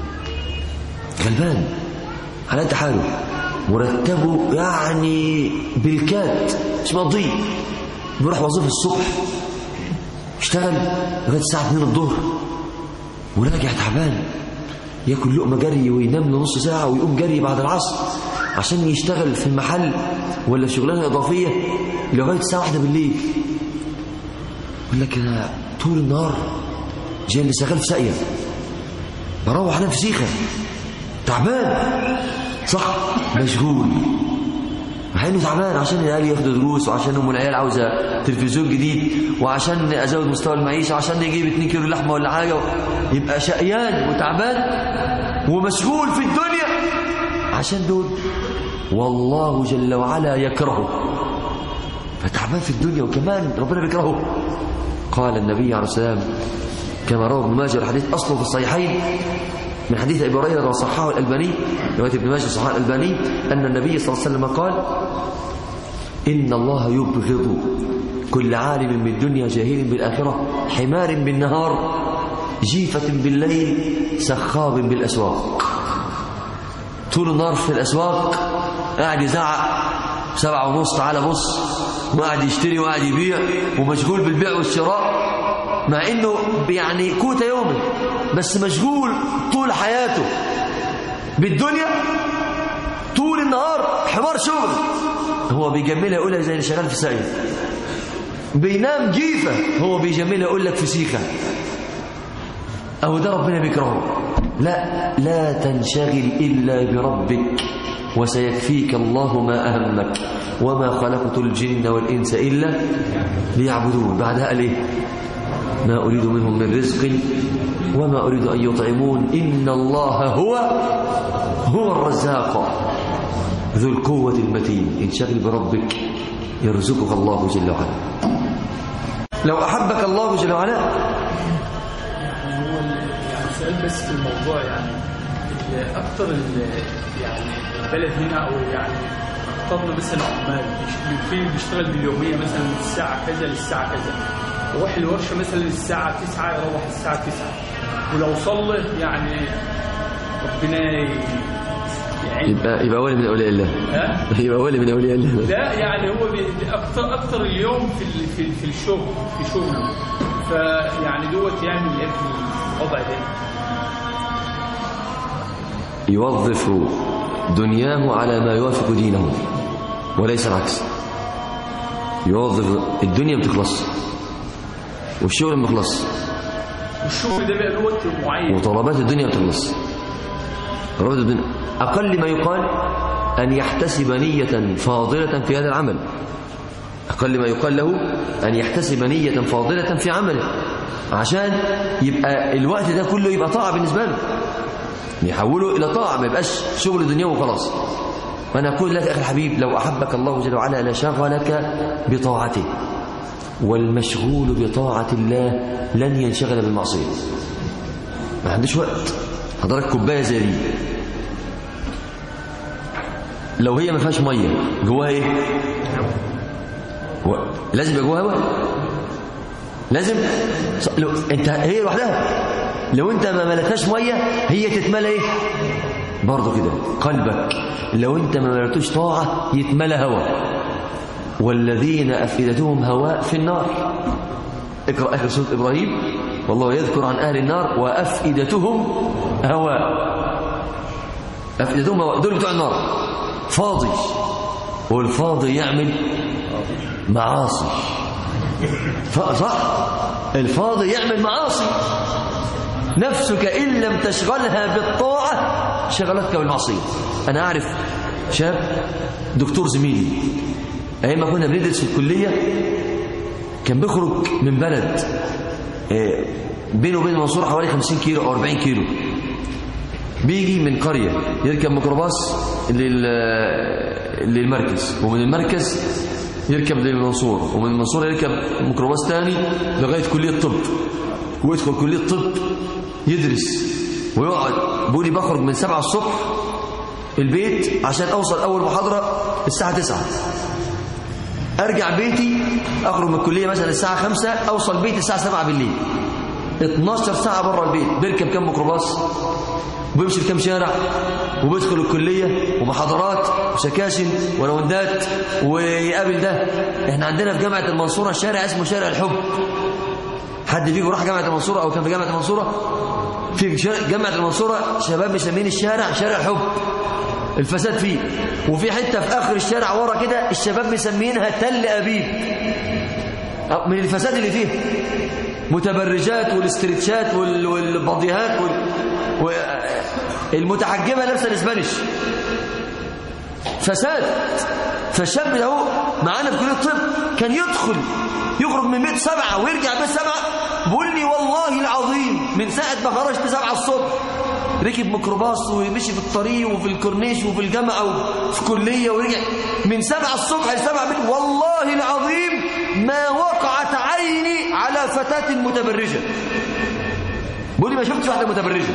غلبان على قد حاله مرتبه يعني بالكاد مش مقضيه بيروح وظيفه الصبح يشتغل لغايه الساعه 2 الظهر وراجع تعبان ياكل لقمه جري وينام له نص ساعه ويقوم جري بعد العصر عشان يشتغل في المحل ولا في شغلانه اضافيه لغايه الساعه 1 بالليل يقول لك انا طول النهار زي اللي شغال في ساقيه بروح انام في سيخه تعبان صح مشغول مع انه تعبان عشان العيال ياخدوا دروس وعشان ام العيال عاوزه تلفزيون جديد وعشان ازود مستوى المعيشه وعشان يجيب 2 كيلو لحمه ولا حاجه يبقى شقيان وتعبان ومشغول في الدنيا عشان دول والله جل وعلا يكرهه فتعبان في الدنيا وكمان ربنا بيكرهه قال النبي عليه السلام كما روى ابن ماجه الحديث اصله في الصحيحين من حديث ابي هريره وصححه الالباني روايه ابن ماجه صححه الالباني ان النبي صلى الله عليه وسلم قال ان الله يبغض كل عالم بالدنيا جاهل بالاخره حمار بالنهار جيفه بالليل سخاب بالاسواق طول النهار في الاسواق قاعد يزعق سبعة ونص تعالى بص وقاعد يشتري وقاعد يبيع ومشغول بالبيع والشراء مع انه يعني كوت يومه بس مشغول طول حياته بالدنيا طول النهار حمار شغل هو بيجملها يقول لك زي اللي شغال في سعيد بينام جيفة هو بيجملها يقول لك فسيخة أو ده ربنا بيكرهه لا لا تنشغل إلا بربك وسيكفيك الله ما أهمك وما خلقت الجن والإنس إلا ليعبدون بعدها قال إيه ما أريد منهم من رزق وما أريد أن يطعمون إن الله هو هو الرزاق ذو القوة المتين انشغل بربك يرزقك الله جل وعلا لو أحبك الله جل وعلا يعني هو ال- يعني سؤال بس في الموضوع يعني ال- اكتر ال- يعني البلد هنا او يعني اخترنا مثلا عمال بيش- في بيشتغل باليوميه مثلا من الساعه كذا للساعه كذا يروح الورشه مثلا الساعه 9 يروح الساعه 9 ولو صلى يعني ربنا ي- يعين يبقى يبقى ولي من أولياء الله ها يبقى ولي من أولياء الله لا يعني هو بي- اكتر اكتر اليوم في ال- في في الشغل في شغله فيعني دوت يعمل ايه في الوضع ده يوظف دنياه على ما يوافق دينه وليس العكس يوظف الدنيا بتخلص والشغل ما بيخلص والشغل ده بقى له وقت معين وطلبات الدنيا بتخلص طلبات الدنيا أقل ما يقال أن يحتسب نية فاضلة في هذا العمل أقل ما يقال له أن يحتسب نية فاضلة في عمله عشان يبقى الوقت ده كله يبقى طاعة بالنسبة له يحوله إلى طاعة ما يبقاش شغل دنيا وخلاص وأنا أقول لك أخي الحبيب لو أحبك الله جل وعلا لشغلك بطاعته والمشغول بطاعة الله لن ينشغل بالمعصية ما عندوش وقت حضرتك كوبايه زي دي لو هي ما فيهاش ميه جواها ايه و... لازم يبقى جواها هواء لازم ص- لو انت هي لوحدها لو انت ما ملتهاش ميه هي تتملى ايه برضه كده قلبك لو انت ما ملتوش طاعه يتملى هواء والذين افئدتهم هواء في النار اقرأ آخر سورة إبراهيم والله يذكر عن أهل النار وأفئدتهم هواء أفئدتهم هواء دول بتوع النار فاضي والفاضي يعمل معاصي ف- صح الفاضي يعمل معاصي نفسك إن لم تشغلها بالطاعة شغلتك بالمعصية أنا أعرف شاب دكتور زميلي أيام ما كنا بندرس في الكلية كان بيخرج من بلد آه، بينه وبين المنصورة حوالي 50 كيلو أو 40 كيلو بيجي من قرية يركب ميكروباص لل... للمركز ومن المركز يركب للمنصورة ومن المنصورة يركب ميكروباص تاني لغاية كلية طب ويدخل كلية طب يدرس ويقعد بيقول لي بخرج من 7 الصبح البيت عشان أوصل أول محاضرة الساعة 9 ارجع بيتي اخرج من الكليه مثلا الساعه 5 اوصل بيتي الساعه 7 بالليل 12 ساعه بره البيت بيركب كام ميكروباص وبيمشي في كام شارع وبيدخل الكليه ومحاضرات وسكاشن وراوندات ويقابل ده احنا عندنا في جامعه المنصوره شارع اسمه شارع الحب حد فيكم راح جامعه المنصوره او كان في جامعه المنصوره في شارع- جامعه المنصوره شباب مسمين الشارع شارع الحب الفساد فيه وفي حته في اخر الشارع ورا كده الشباب مسمينها تل ابيب أو من الفساد اللي فيه متبرجات والاسترتشات وال- والبضيهات وال... و- المتحجبه لابسه الاسبانيش فساد فالشاب ده هو معانا في كليه الطب كان يدخل يخرج من بيت سبعة ويرجع بيت سبعة بيقول لي والله العظيم من ساعة ما خرجت سبعة الصبح ركب ميكروباص ومشي في الطريق وفي الكورنيش وفي الجامعة وفي كلية ورجع من سبعة الصبح لسبعة بالليل والله العظيم ما وقعت عيني على فتاة متبرجة بيقول لي ما شفتش واحدة متبرجة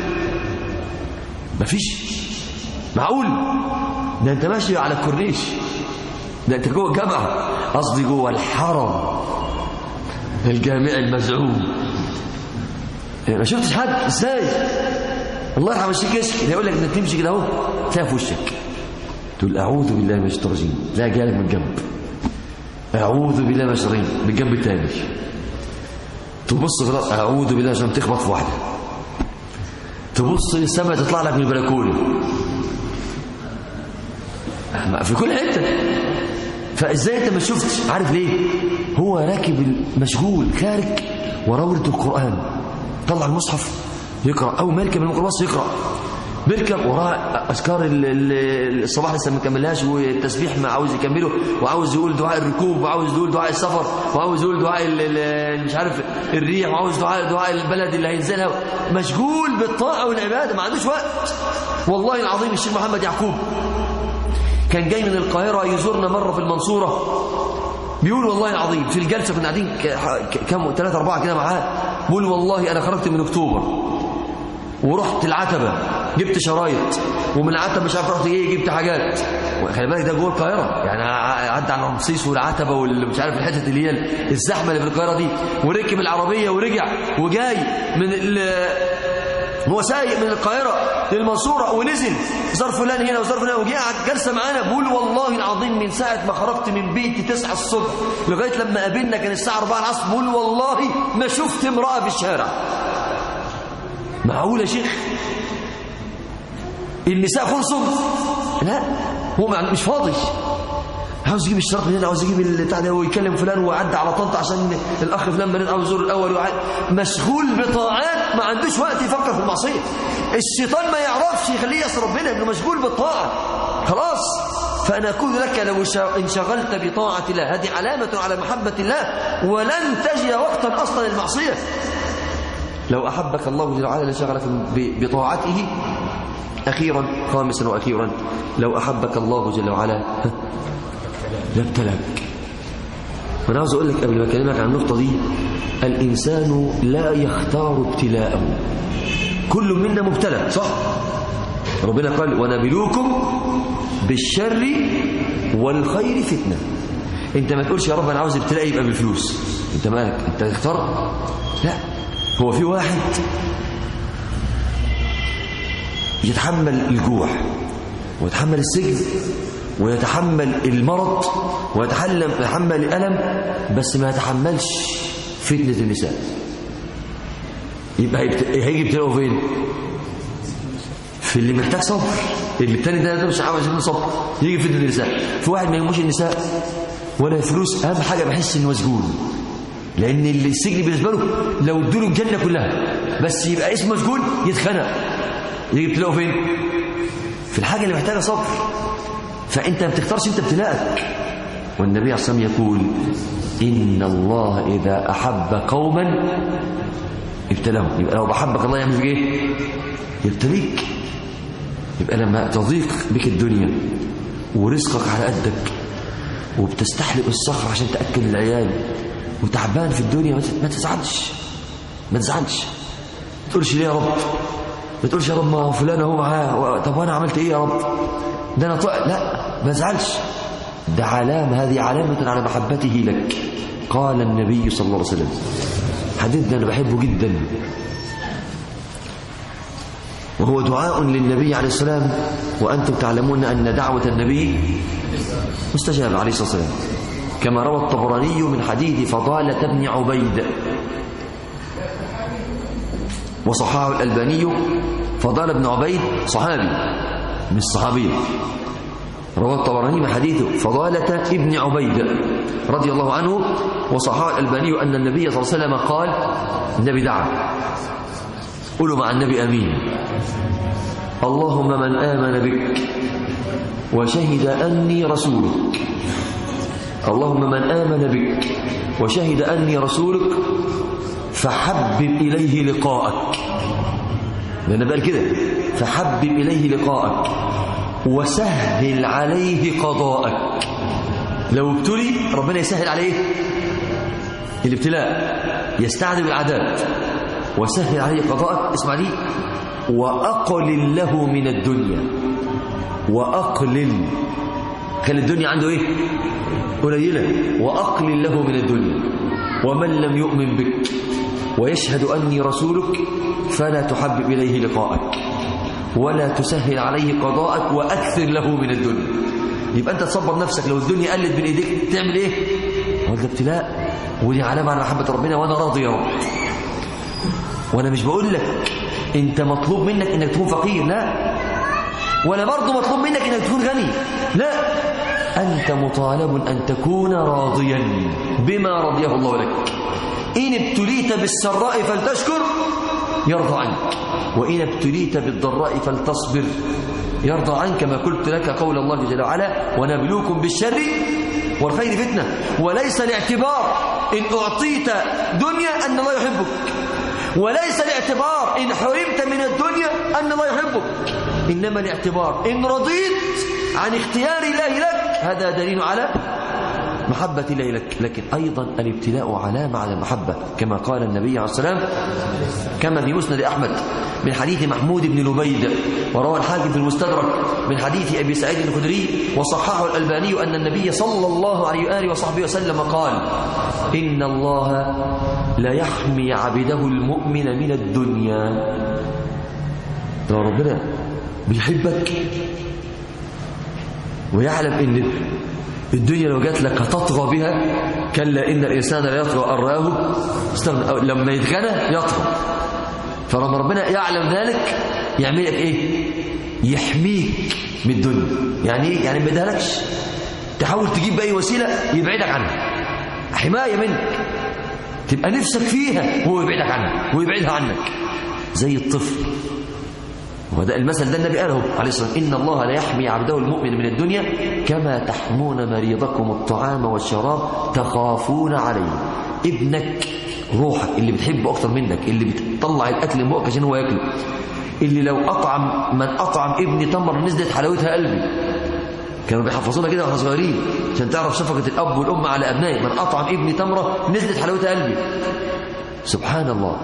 مفيش معقول ده انت ماشي على الكورنيش ده انت جوه الجامعة قصدي جوه الحرم الجامعي المزعوم إيه، ما شفتش حد ازاي الله يرحم الشيخ يشكي يقول لك انك تمشي كده اهو تلاقي في وشك تقول اعوذ بالله من الشيطان الرجيم لا جالك من جنب اعوذ بالله من الشيطان الرجيم بالجنب الثاني تبص في الأرض، اعوذ بالله عشان تخبط في واحده تبص للسماء تطلع لك من البلكونه في كل حته فازاي انت ما شفتش عارف ليه هو راكب مشغول خارج وراه ورد القران طلع المصحف يقرا او ما يركب الميكروباص يقرا بيركب وراه اذكار ال- ال- الصباح لسه ما كملهاش والتسبيح ما عاوز يكمله وعاوز يقول دعاء الركوب وعاوز يقول دعاء السفر وعاوز يقول دعاء ال- ال- مش عارف الريح وعاوز دعاء دعاء البلد اللي هينزلها مشغول بالطاعه والعباده ما عندوش وقت والله العظيم الشيخ محمد يعقوب كان جاي من القاهرة يزورنا مرة في المنصورة بيقول والله العظيم في الجلسة كنا قاعدين ك- ك- كم ثلاثة أربعة كده معاه بيقول والله أنا خرجت من أكتوبر ورحت العتبة جبت شرايط ومن العتبة مش عارف رحت ايه جبت حاجات خلي بالك ده جوه القاهرة يعني ع- عدى على رمسيس والعتبة والمش عارف الحتت اللي هي الزحمة اللي في القاهرة دي وركب العربية ورجع وجاي من ال هو سايق من القاهرة للمنصورة ونزل زار فلان هنا وزار فلان وجه قعد جلسة معانا بقول والله العظيم من ساعة ما خرجت من بيتي 9 الصبح لغاية لما قابلنا كان الساعة 4 العصر بقول والله ما شفت امرأة في الشارع معقول يا شيخ النساء خلصوا لا هو ما- مش فاضي عاوز يجيب الشرط من هنا عاوز يجيب البتاع ده ويكلم فلان ويعدي على طنطا عشان الاخ فلان بنات عاوز يزور الاول وعد مشغول بطاعات ما عندوش وقت يفكر في المعصيه الشيطان ما يعرفش يخليه يعصي ربنا انه مشغول بالطاعه خلاص فانا اقول لك لو شا- انشغلت بطاعه الله هذه علامه على محبه الله ولن تجد وقتا اصلا للمعصيه لو احبك الله جل وعلا لشغلك ب- بطاعته اخيرا خامسا واخيرا لو احبك الله جل وعلا ها، لابتلاك وانا عاوز اقول لك قبل ما اكلمك عن النقطه دي الانسان لا يختار ابتلاءه كل منا مبتلى صح ربنا قال ونبلوكم بالشر والخير فتنه انت ما تقولش يا رب انا عاوز ابتلاء يبقى بالفلوس انت مالك انت تختار لا هو في واحد يتحمل الجوع ويتحمل السجن ويتحمل المرض ويتحمل يتحمل الألم بس ما يتحملش فتنة النساء يبقى هيبت- هيجي ابتلاءه فين؟ في اللي محتاج صبر اللي التاني ده ده مش عاوز منه صبر يجي فتنة النساء في واحد ما يهموش النساء ولا فلوس أهم حاجة بحس إنه مسجون لأن اللي السجن بالنسبة له لو ادوله الجنة كلها بس يبقى اسمه مسجون يتخنق يجي ابتلاءه فين؟ في الحاجة اللي محتاجة صبر فأنت ما بتختارش أنت ابتلاءك والنبي عليه الصلاة والسلام يقول إن الله إذا أحب قوما ابتلاهم يبقى لو بحبك الله يعمل فيك إيه؟ يبتليك يبقى لما تضيق بك الدنيا ورزقك على قدك وبتستحلق الصخر عشان تأكل العيال وتعبان في الدنيا ما تت- ما تزعلش ما تزعلش ما تقولش ليه يا رب ما تقولش يا رب ما فلان اهو معاه و- طب وانا عملت ايه يا رب ده انا طلع لا ما تزعلش ده علامة هذه علامة على محبته لك قال النبي صلى الله عليه وسلم حديث ده انا بحبه جدا وهو دعاء للنبي عليه السلام وأنتم تعلمون أن دعوة النبي مستجابة عليه الصلاة والسلام كما روى الطبراني من حديث فضالة بن عبيد وصححه الألباني فضالة بن عبيد صحابي مش صحابي روى الطبراني من حديث فضالة ابن عبيد رضي الله عنه وصححه الألباني أن النبي صلى الله عليه وسلم قال النبي دعا قولوا مع النبي أمين اللهم من آمن بك وشهد أني رسولك اللهم من آمن بك وشهد أني رسولك فحبب إليه لقاءك لأن بقى كده فحبب إليه لقاءك وسهل عليه قضاءك لو ابتلي ربنا يسهل عليه الابتلاء يستعذب العذاب وسهل عليه قضاءك اسمع لي وأقلل له من الدنيا وأقلل خلي الدنيا عنده ايه قليلة وأقلل له من الدنيا ومن لم يؤمن بك ويشهد أني رسولك فلا تحبب إليه لقاءك ولا تسهل عليه قضاءك وأكثر له من الدنيا يبقى أنت تصبر نفسك لو الدنيا قلت بين إيديك تعمل إيه هو ده ابتلاء ودي علامة على محبة ربنا وأنا راضي يا رب وأنا مش بقول لك أنت مطلوب منك أنك تكون فقير لا ولا برضه مطلوب منك أنك تكون غني لا أنت مطالب أن تكون راضيا بما رضيه الله لك إن ابتليت بالسراء فلتشكر يرضى عنك وإن ابتليت بالضراء فلتصبر يرضى عنك كما قلت لك قول الله جل وعلا ونبلوكم بالشر والخير فتنة وليس الاعتبار إن أعطيت دنيا أن الله يحبك وليس الاعتبار إن حرمت من الدنيا أن الله يحبك إنما الاعتبار إن رضيت عن اختيار الله لك هذا دليل على محبة الله لك لكن أيضا الابتلاء علامة على المحبة كما قال النبي عليه السلام كما في مسند أحمد من حديث محمود بن لبيد وروى الحاكم في المستدرك من حديث أبي سعيد الخدري وصححه الألباني أن النبي صلى الله عليه وآله وصحبه وسلم قال إن الله لا يحمي عبده المؤمن من الدنيا ده ربنا بيحبك ويعلم ان الدنيا لو جات لك هتطغى بها كلا ان الانسان لا يطغى ان راه استغنى أو لما يتغنى يطغى فلما ربنا يعلم ذلك يعمل لك ايه يحميك من الدنيا يعني ايه يعني ما يدهلكش تحاول تجيب باي وسيله يبعدك عنها حمايه منك تبقى نفسك فيها وهو يبعدك عنها ويبعدها عنك زي الطفل وده المثل ده النبي قاله عليه الصلاة والسلام إن الله لا يحمي عبده المؤمن من الدنيا كما تحمون مريضكم الطعام والشراب تخافون عليه ابنك روحك اللي بتحبه أكتر منك اللي بتطلع الأكل من بقك عشان هو ياكله اللي لو أطعم من أطعم ابني تمر نزلت حلاوتها قلبي كانوا بيحفظونا كده واحنا صغيرين عشان تعرف شفقة الأب والأم على أبنائه من أطعم ابني تمرة نزلت حلاوتها قلبي سبحان الله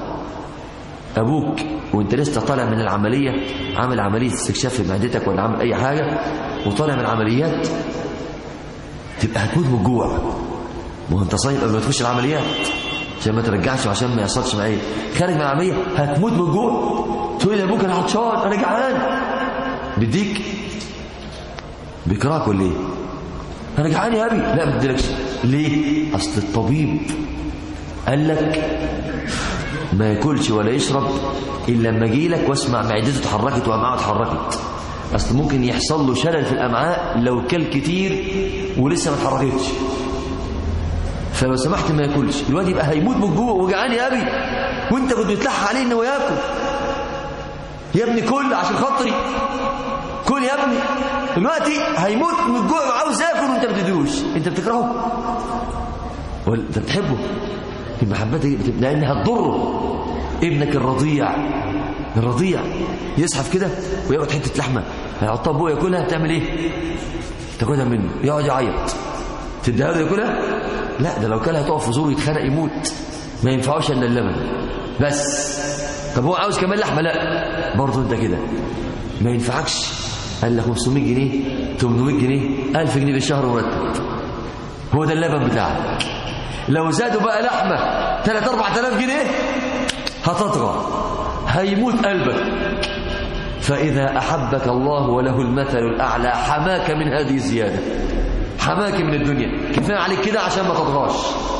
أبوك وانت لسه طالع من العملية عامل عملية استكشاف في معدتك ولا عامل أي حاجة وطالع من العمليات تبقى هتموت من الجوع ما هو انت صايم قبل ما تخش العمليات عشان ما ترجعش وعشان ما يحصلش معايا خارج من العملية هتموت من الجوع تقول يا ابوك انا عطشان انا جعان بيديك بيكرهك ولا ايه؟ انا جعان يا ابي لا ما بديلكش ليه؟ اصل الطبيب قال لك ما ياكلش ولا يشرب الا لما اجي لك واسمع معدته اتحركت وامعاءه اتحركت اصل ممكن يحصل له شلل في الامعاء لو كل كتير ولسه ما اتحركتش فلو سمحت ما ياكلش الواد يبقى هيموت من جوه وجعان يا ابي وانت كنت بتلح عليه انه ياكل يا ابني كل عشان خاطري كل يا ابني دلوقتي هيموت من الجوع وعاوز ياكل وانت ما بتديلوش انت بتكرهه ولا انت بتحبه المحبة دي لأنها تضره ابنك الرضيع الرضيع يزحف كده وياخد حتة لحمة هيحطها بوه ياكلها تعمل ايه تاخدها منه يقعد يعيط تديها له ياكلها لا ده لو كلها تقف في زوره يتخانق يموت ما ينفعوش الا اللبن بس طب هو عاوز كمان لحمه لا برضه انت كده ما ينفعكش قال لك 500 جنيه 800 جنيه 1000 جنيه في الشهر مرتب هو ده اللبن بتاعك لو زادوا بقى لحمة 3 4000 جنيه هتطغى هيموت قلبك فإذا أحبك الله وله المثل الأعلى حماك من هذه الزيادة حماك من الدنيا كفاية عليك كده عشان ما تطغاش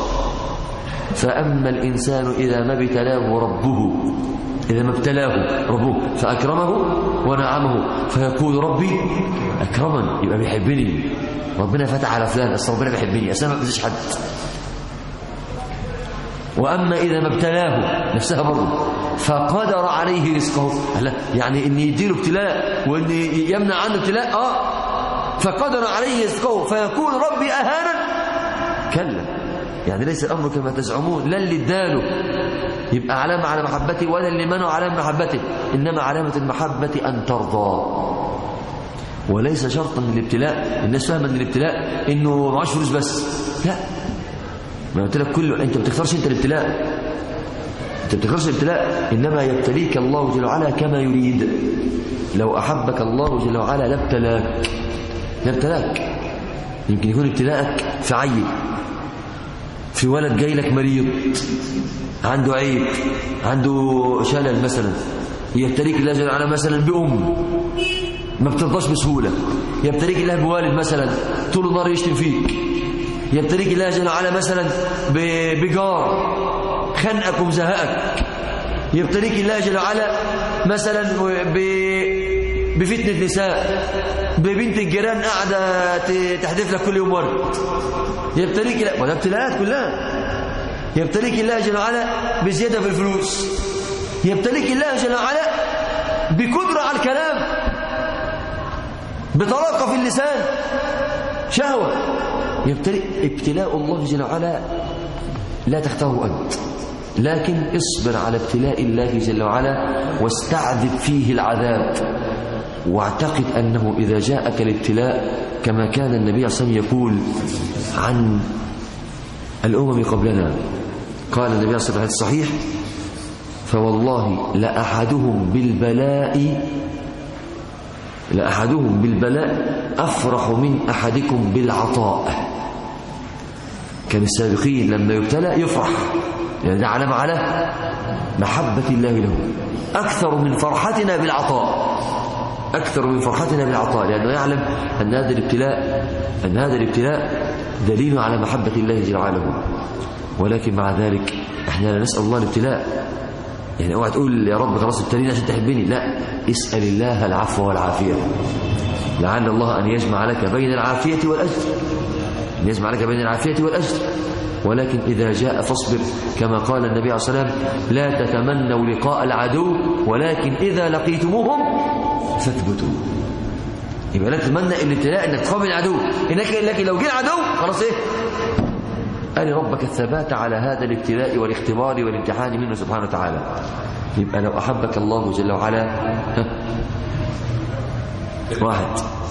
فأما الإنسان إذا ما ابتلاه ربه إذا ما ابتلاه ربه فأكرمه ونعمه فيقول ربي أكرمن يبقى بيحبني ربنا فتح على فلان أصل ربنا بيحبني أصل ما بيأذيش حد وأما إذا ما ابتلاه نفسها برضه فقدر عليه رزقه يعني إن يديله ابتلاء وإن يمنع عنه ابتلاء آه فقدر عليه رزقه فيكون ربي أهانا كلا يعني ليس الأمر كما تزعمون لا اللي اداله يبقى علامة على محبته ولا اللي منع علامة محبته إنما علامة المحبة أن ترضى وليس شرطا الابتلاء الناس فاهمه ان الابتلاء انه معاش فلوس بس لا ما قلت لك كله انت ما بتختارش انت الابتلاء انت ما بتختارش الابتلاء انما يبتليك الله جل وعلا كما يريد لو احبك الله جل وعلا لابتلاك لابتلاك يمكن يكون ابتلاءك في عيل في ولد جاي لك مريض عنده عيب عنده شلل مثلا يبتليك الله جل وعلا مثلا بأم ما بترضاش بسهولة يبتليك الله بوالد مثلا طول النهار يشتم فيك يبتليك الله جل وعلا مثلا ب- بجار خنقك ومزهقك يبتليك الله جل وعلا مثلا ب... بفتنة نساء ببنت الجيران قاعدة ت- تحدث لك كل يوم ورد يبتليك لا وده ابتلاءات كلها يبتليك الله جل وعلا بزيادة في الفلوس يبتليك الله جل وعلا بقدرة على الكلام بطلاقة في اللسان شهوة يبتلي ابتلاء الله جل وعلا لا تختاره أنت لكن اصبر على ابتلاء الله جل وعلا واستعذب فيه العذاب واعتقد أنه إذا جاءك الابتلاء كما كان النبي صلى الله عليه وسلم يقول عن الأمم قبلنا قال النبي صلى الله عليه وسلم الصحيح فوالله لأحدهم بالبلاء لأحدهم بالبلاء أفرح من أحدكم بالعطاء كان السابقين لما يبتلى يفرح يعني ده علامة على محبة الله له أكثر من فرحتنا بالعطاء أكثر من فرحتنا بالعطاء لأنه يعلم أن هذا الابتلاء أن هذا الابتلاء دليل على محبة الله جل وعلا ولكن مع ذلك احنا لا نسأل الله الابتلاء يعني اوعى تقول يا رب خلاص ابتليني عشان تحبني لا اسأل الله العفو والعافية لعل الله أن يجمع لك بين العافية والأجر أن يجمع لك بين العافية والأجر ولكن إذا جاء فاصبر كما قال النبي عليه الصلاة والسلام لا تتمنوا لقاء العدو ولكن إذا لقيتموهم فاثبتوا يبقى لا تتمنى الابتلاء انك تقابل العدو انك لكن لو جه العدو خلاص ايه أري ربك الثبات على هذا الابتلاء والاختبار والامتحان منه سبحانه وتعالى يبقى لو أحبك الله جل وعلا ها، واحد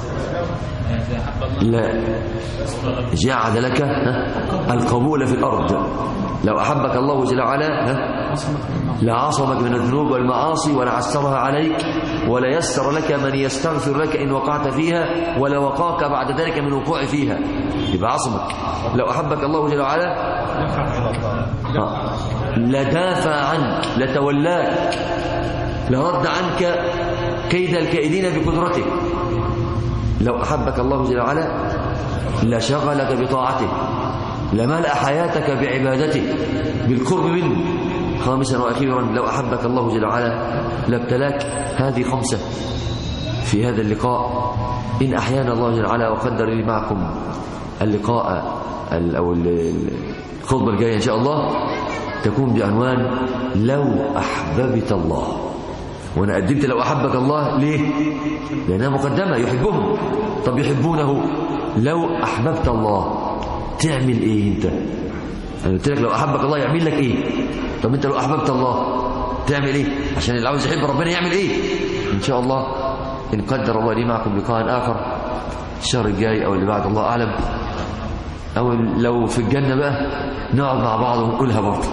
لا جعل لك ها، القبول في الأرض لو أحبك الله جل وعلا ها، لعصمك من الذنوب والمعاصي ولعسرها عليك وليسر لك من يستغفر لك إن وقعت فيها ولوقاك بعد ذلك من الوقوع فيها يبقى عصمك لو أحبك الله جل وعلا آه. لدافع عنك لتولاك لرد عنك كيد الكائدين بقدرته لو أحبك الله جل وعلا لشغلك بطاعته لملأ حياتك بعبادته بالقرب منه خامسا وأخيرا لو أحبك الله جل وعلا لابتلاك هذه خمسة في هذا اللقاء إن أحيانا الله جل وعلا وقدر لي معكم اللقاء ال- أو ال- الخطبة الجاية إن شاء الله تكون بعنوان لو أحببت الله وأنا قدمت لو أحبك الله ليه؟ لأنها مقدمة يحبهم طب يحبونه لو أحببت الله تعمل إيه أنت؟ أنا قلت لك لو أحبك الله يعمل لك إيه؟ طب أنت لو أحببت الله تعمل إيه؟ عشان اللي عاوز يحب ربنا يعمل إيه؟ إن شاء الله إن قدر الله لي معكم لقاء آخر الشهر الجاي أو اللي بعد الله أعلم أو لو في الجنة بقى نقعد مع بعض ونقولها برضه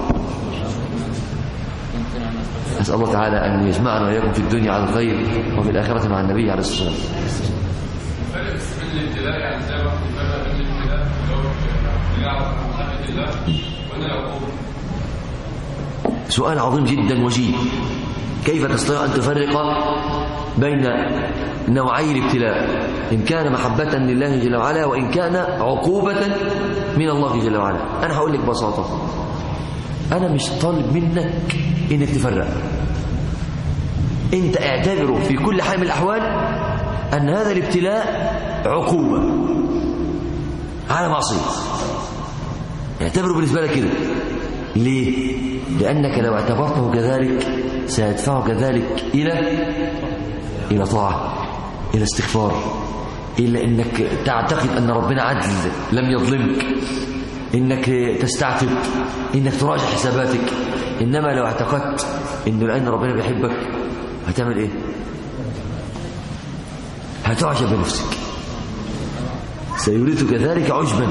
أسأل الله تعالى أن يجمعنا وإياكم في الدنيا على الخير وفي الآخرة مع النبي عليه الصلاة والسلام الابتلاء يعني زي ما قلت بين الابتلاء اللي هو يعرف محبة الله ولا العقوبة سؤال عظيم جدا وجيه كيف تستطيع أن تفرق بين نوعي الابتلاء إن كان محبة لله جل وعلا وإن كان عقوبة من الله جل وعلا أنا هقول لك ببساطة أنا مش طالب منك إنك تفرق أنت اعتبره في كل حال من الأحوال أن هذا الابتلاء عقوبة على معصية اعتبره بالنسبة لك كده ليه؟ لأنك لو اعتبرته كذلك سيدفعك ذلك إلى إلى طاعة إلى استغفار إلا إنك تعتقد أن ربنا عدل لم يظلمك إنك تستعتب إنك تراجع حساباتك إنما لو اعتقدت إنه لأن ربنا بيحبك هتعمل إيه هتعجب بنفسك سيريدك ذلك عجبا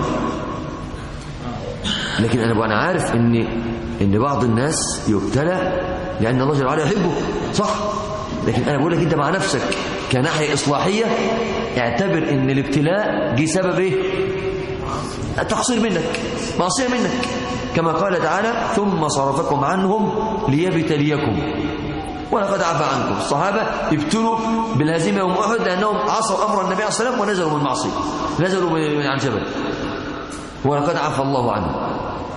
لكن أنا وأنا عارف إن إن بعض الناس يبتلى لأن الله جل وعلا يحبه صح لكن أنا بقول لك أنت مع نفسك كناحية إصلاحية اعتبر إن الابتلاء جه سبب إيه تقصير منك معصية منك كما قال تعالى ثم صرفكم عنهم ليبتليكم ولقد عفى عنكم الصحابة ابتلوا بالهزيمة يوم أحد لأنهم عصوا أمر النبي عليه الصلاة والسلام ونزلوا من المعصية نزلوا من عن جبل ولقد عفى الله عنهم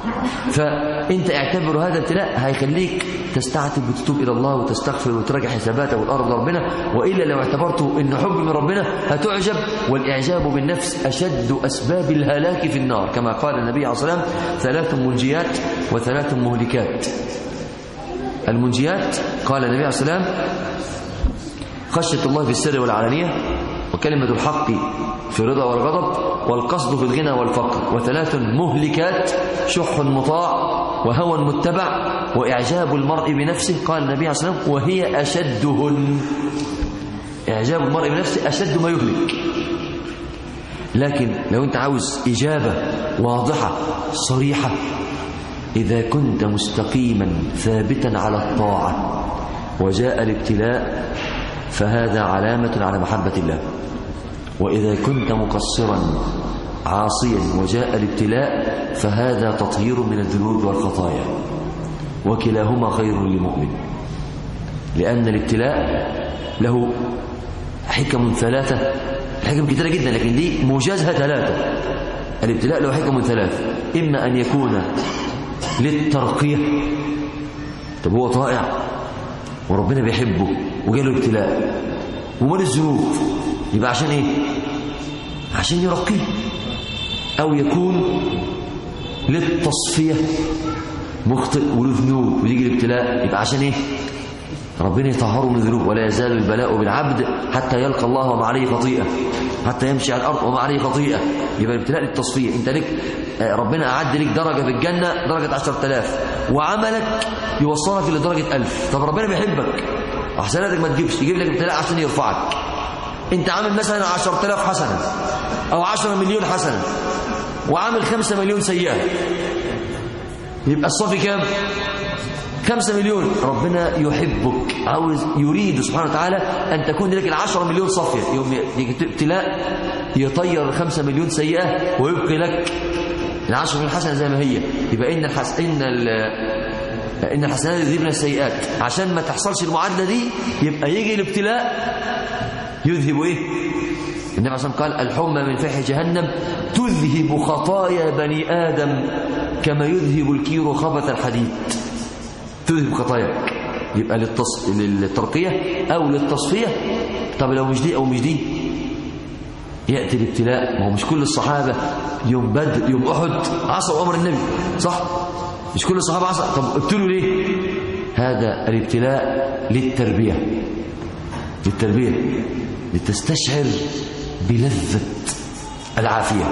فانت اعتبر هذا ابتلاء هيخليك تستعتب وتتوب الى الله وتستغفر وتراجع حساباتك والارض ربنا والا لو اعتبرته ان حب من ربنا هتعجب والاعجاب بالنفس اشد اسباب الهلاك في النار كما قال النبي عليه الصلاه والسلام ثلاث منجيات وثلاث مهلكات المنجيات قال النبي عليه الصلاه والسلام خشيه الله في السر والعلانيه وكلمة الحق في الرضا والغضب والقصد في الغنى والفقر وثلاث مهلكات شح مطاع وهوى متبع وإعجاب المرء بنفسه قال النبي عليه الصلاة والسلام وهي أشدهن إعجاب المرء بنفسه أشد ما يهلك لكن لو أنت عاوز إجابة واضحة صريحة إذا كنت مستقيما ثابتا على الطاعة وجاء الابتلاء فهذا علامة على محبة الله وإذا كنت مقصرا عاصيا وجاء الابتلاء فهذا تطهير من الذنوب والخطايا وكلاهما خير للمؤمن لأن الابتلاء له حكم ثلاثة حكم كثيرة جدا لكن دي موجزها ثلاثة الابتلاء له حكم ثلاثة إما أن يكون للترقية طب هو طائع وربنا بيحبه وجاله ابتلاء ومال الذنوب يبقى عشان ايه عشان يرقيه او يكون للتصفيه مخطئ وله ذنوب ويجي الابتلاء يبقى عشان ايه ربنا يطهره من الذنوب ولا يزال البلاء بالعبد حتى يلقى الله وما عليه خطيئه حتى يمشي على الارض وما عليه خطيئه يبقى الابتلاء للتصفيه انت لك ربنا اعد لك درجه في الجنه درجه 10000 وعملك يوصلك لدرجه 1000 طب ربنا بيحبك وحسناتك ما تجيبش يجيب لك ابتلاء عشان يرفعك انت عامل مثلا 10000 حسنه او 10 مليون حسنه وعامل 5 مليون سيئه يبقى الصافي كام خمسة مليون ربنا يحبك عاوز يريد سبحانه وتعالى أن تكون لك العشرة مليون صافية يوم يجي ابتلاء يطير الخمسة مليون سيئة ويبقي لك العشرة مليون حسنة زي ما هي يبقى إن الحس... إن ال... إن الحسنات يذهبن السيئات عشان ما تحصلش المعادلة دي يبقى يجي الابتلاء يذهب إيه النبي عليه الصلاة والسلام قال الحمى من فحش جهنم تذهب خطايا بني آدم كما يذهب الكير خبث الحديد تذهب خطاياك يبقى للتص... للترقية أو للتصفية طب لو مش دي أو مش دي يأتي الابتلاء ما هو مش كل الصحابة يوم بدر يوم أحد عصوا أمر النبي صح مش كل الصحابة عصوا طب ابتلوا ليه هذا الابتلاء للتربية للتربية لتستشعر بلذة العافية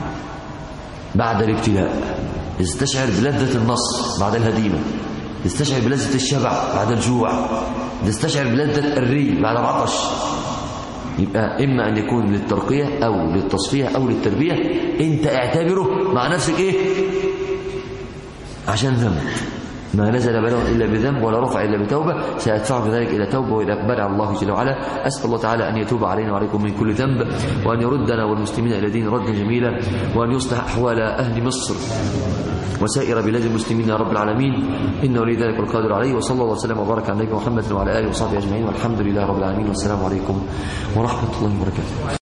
بعد الابتلاء تستشعر بلذة النصر بعد الهديمة تستشعر بلذة الشبع بعد الجوع تستشعر بلذة الري بعد العطش يبقى إما أن يكون للترقية أو للتصفية أو للتربية أنت اعتبره مع نفسك إيه عشان ذنب ما نزل بلاء إلا بذنب ولا رفع إلا بتوبة سيدفع بذلك إلى توبة وإلى إقبال على الله جل وعلا أسأل الله تعالى أن يتوب علينا وعليكم من كل ذنب وأن يردنا والمسلمين إلى دين ردا جميلا وأن يصلح أحوال أهل مصر وسائر بلاد المسلمين يا رب العالمين إنه ولي ذلك القادر عليه وصلى الله وسلم وبارك على نبينا محمد وعلى آله وصحبه أجمعين والحمد لله رب العالمين والسلام عليكم ورحمة الله وبركاته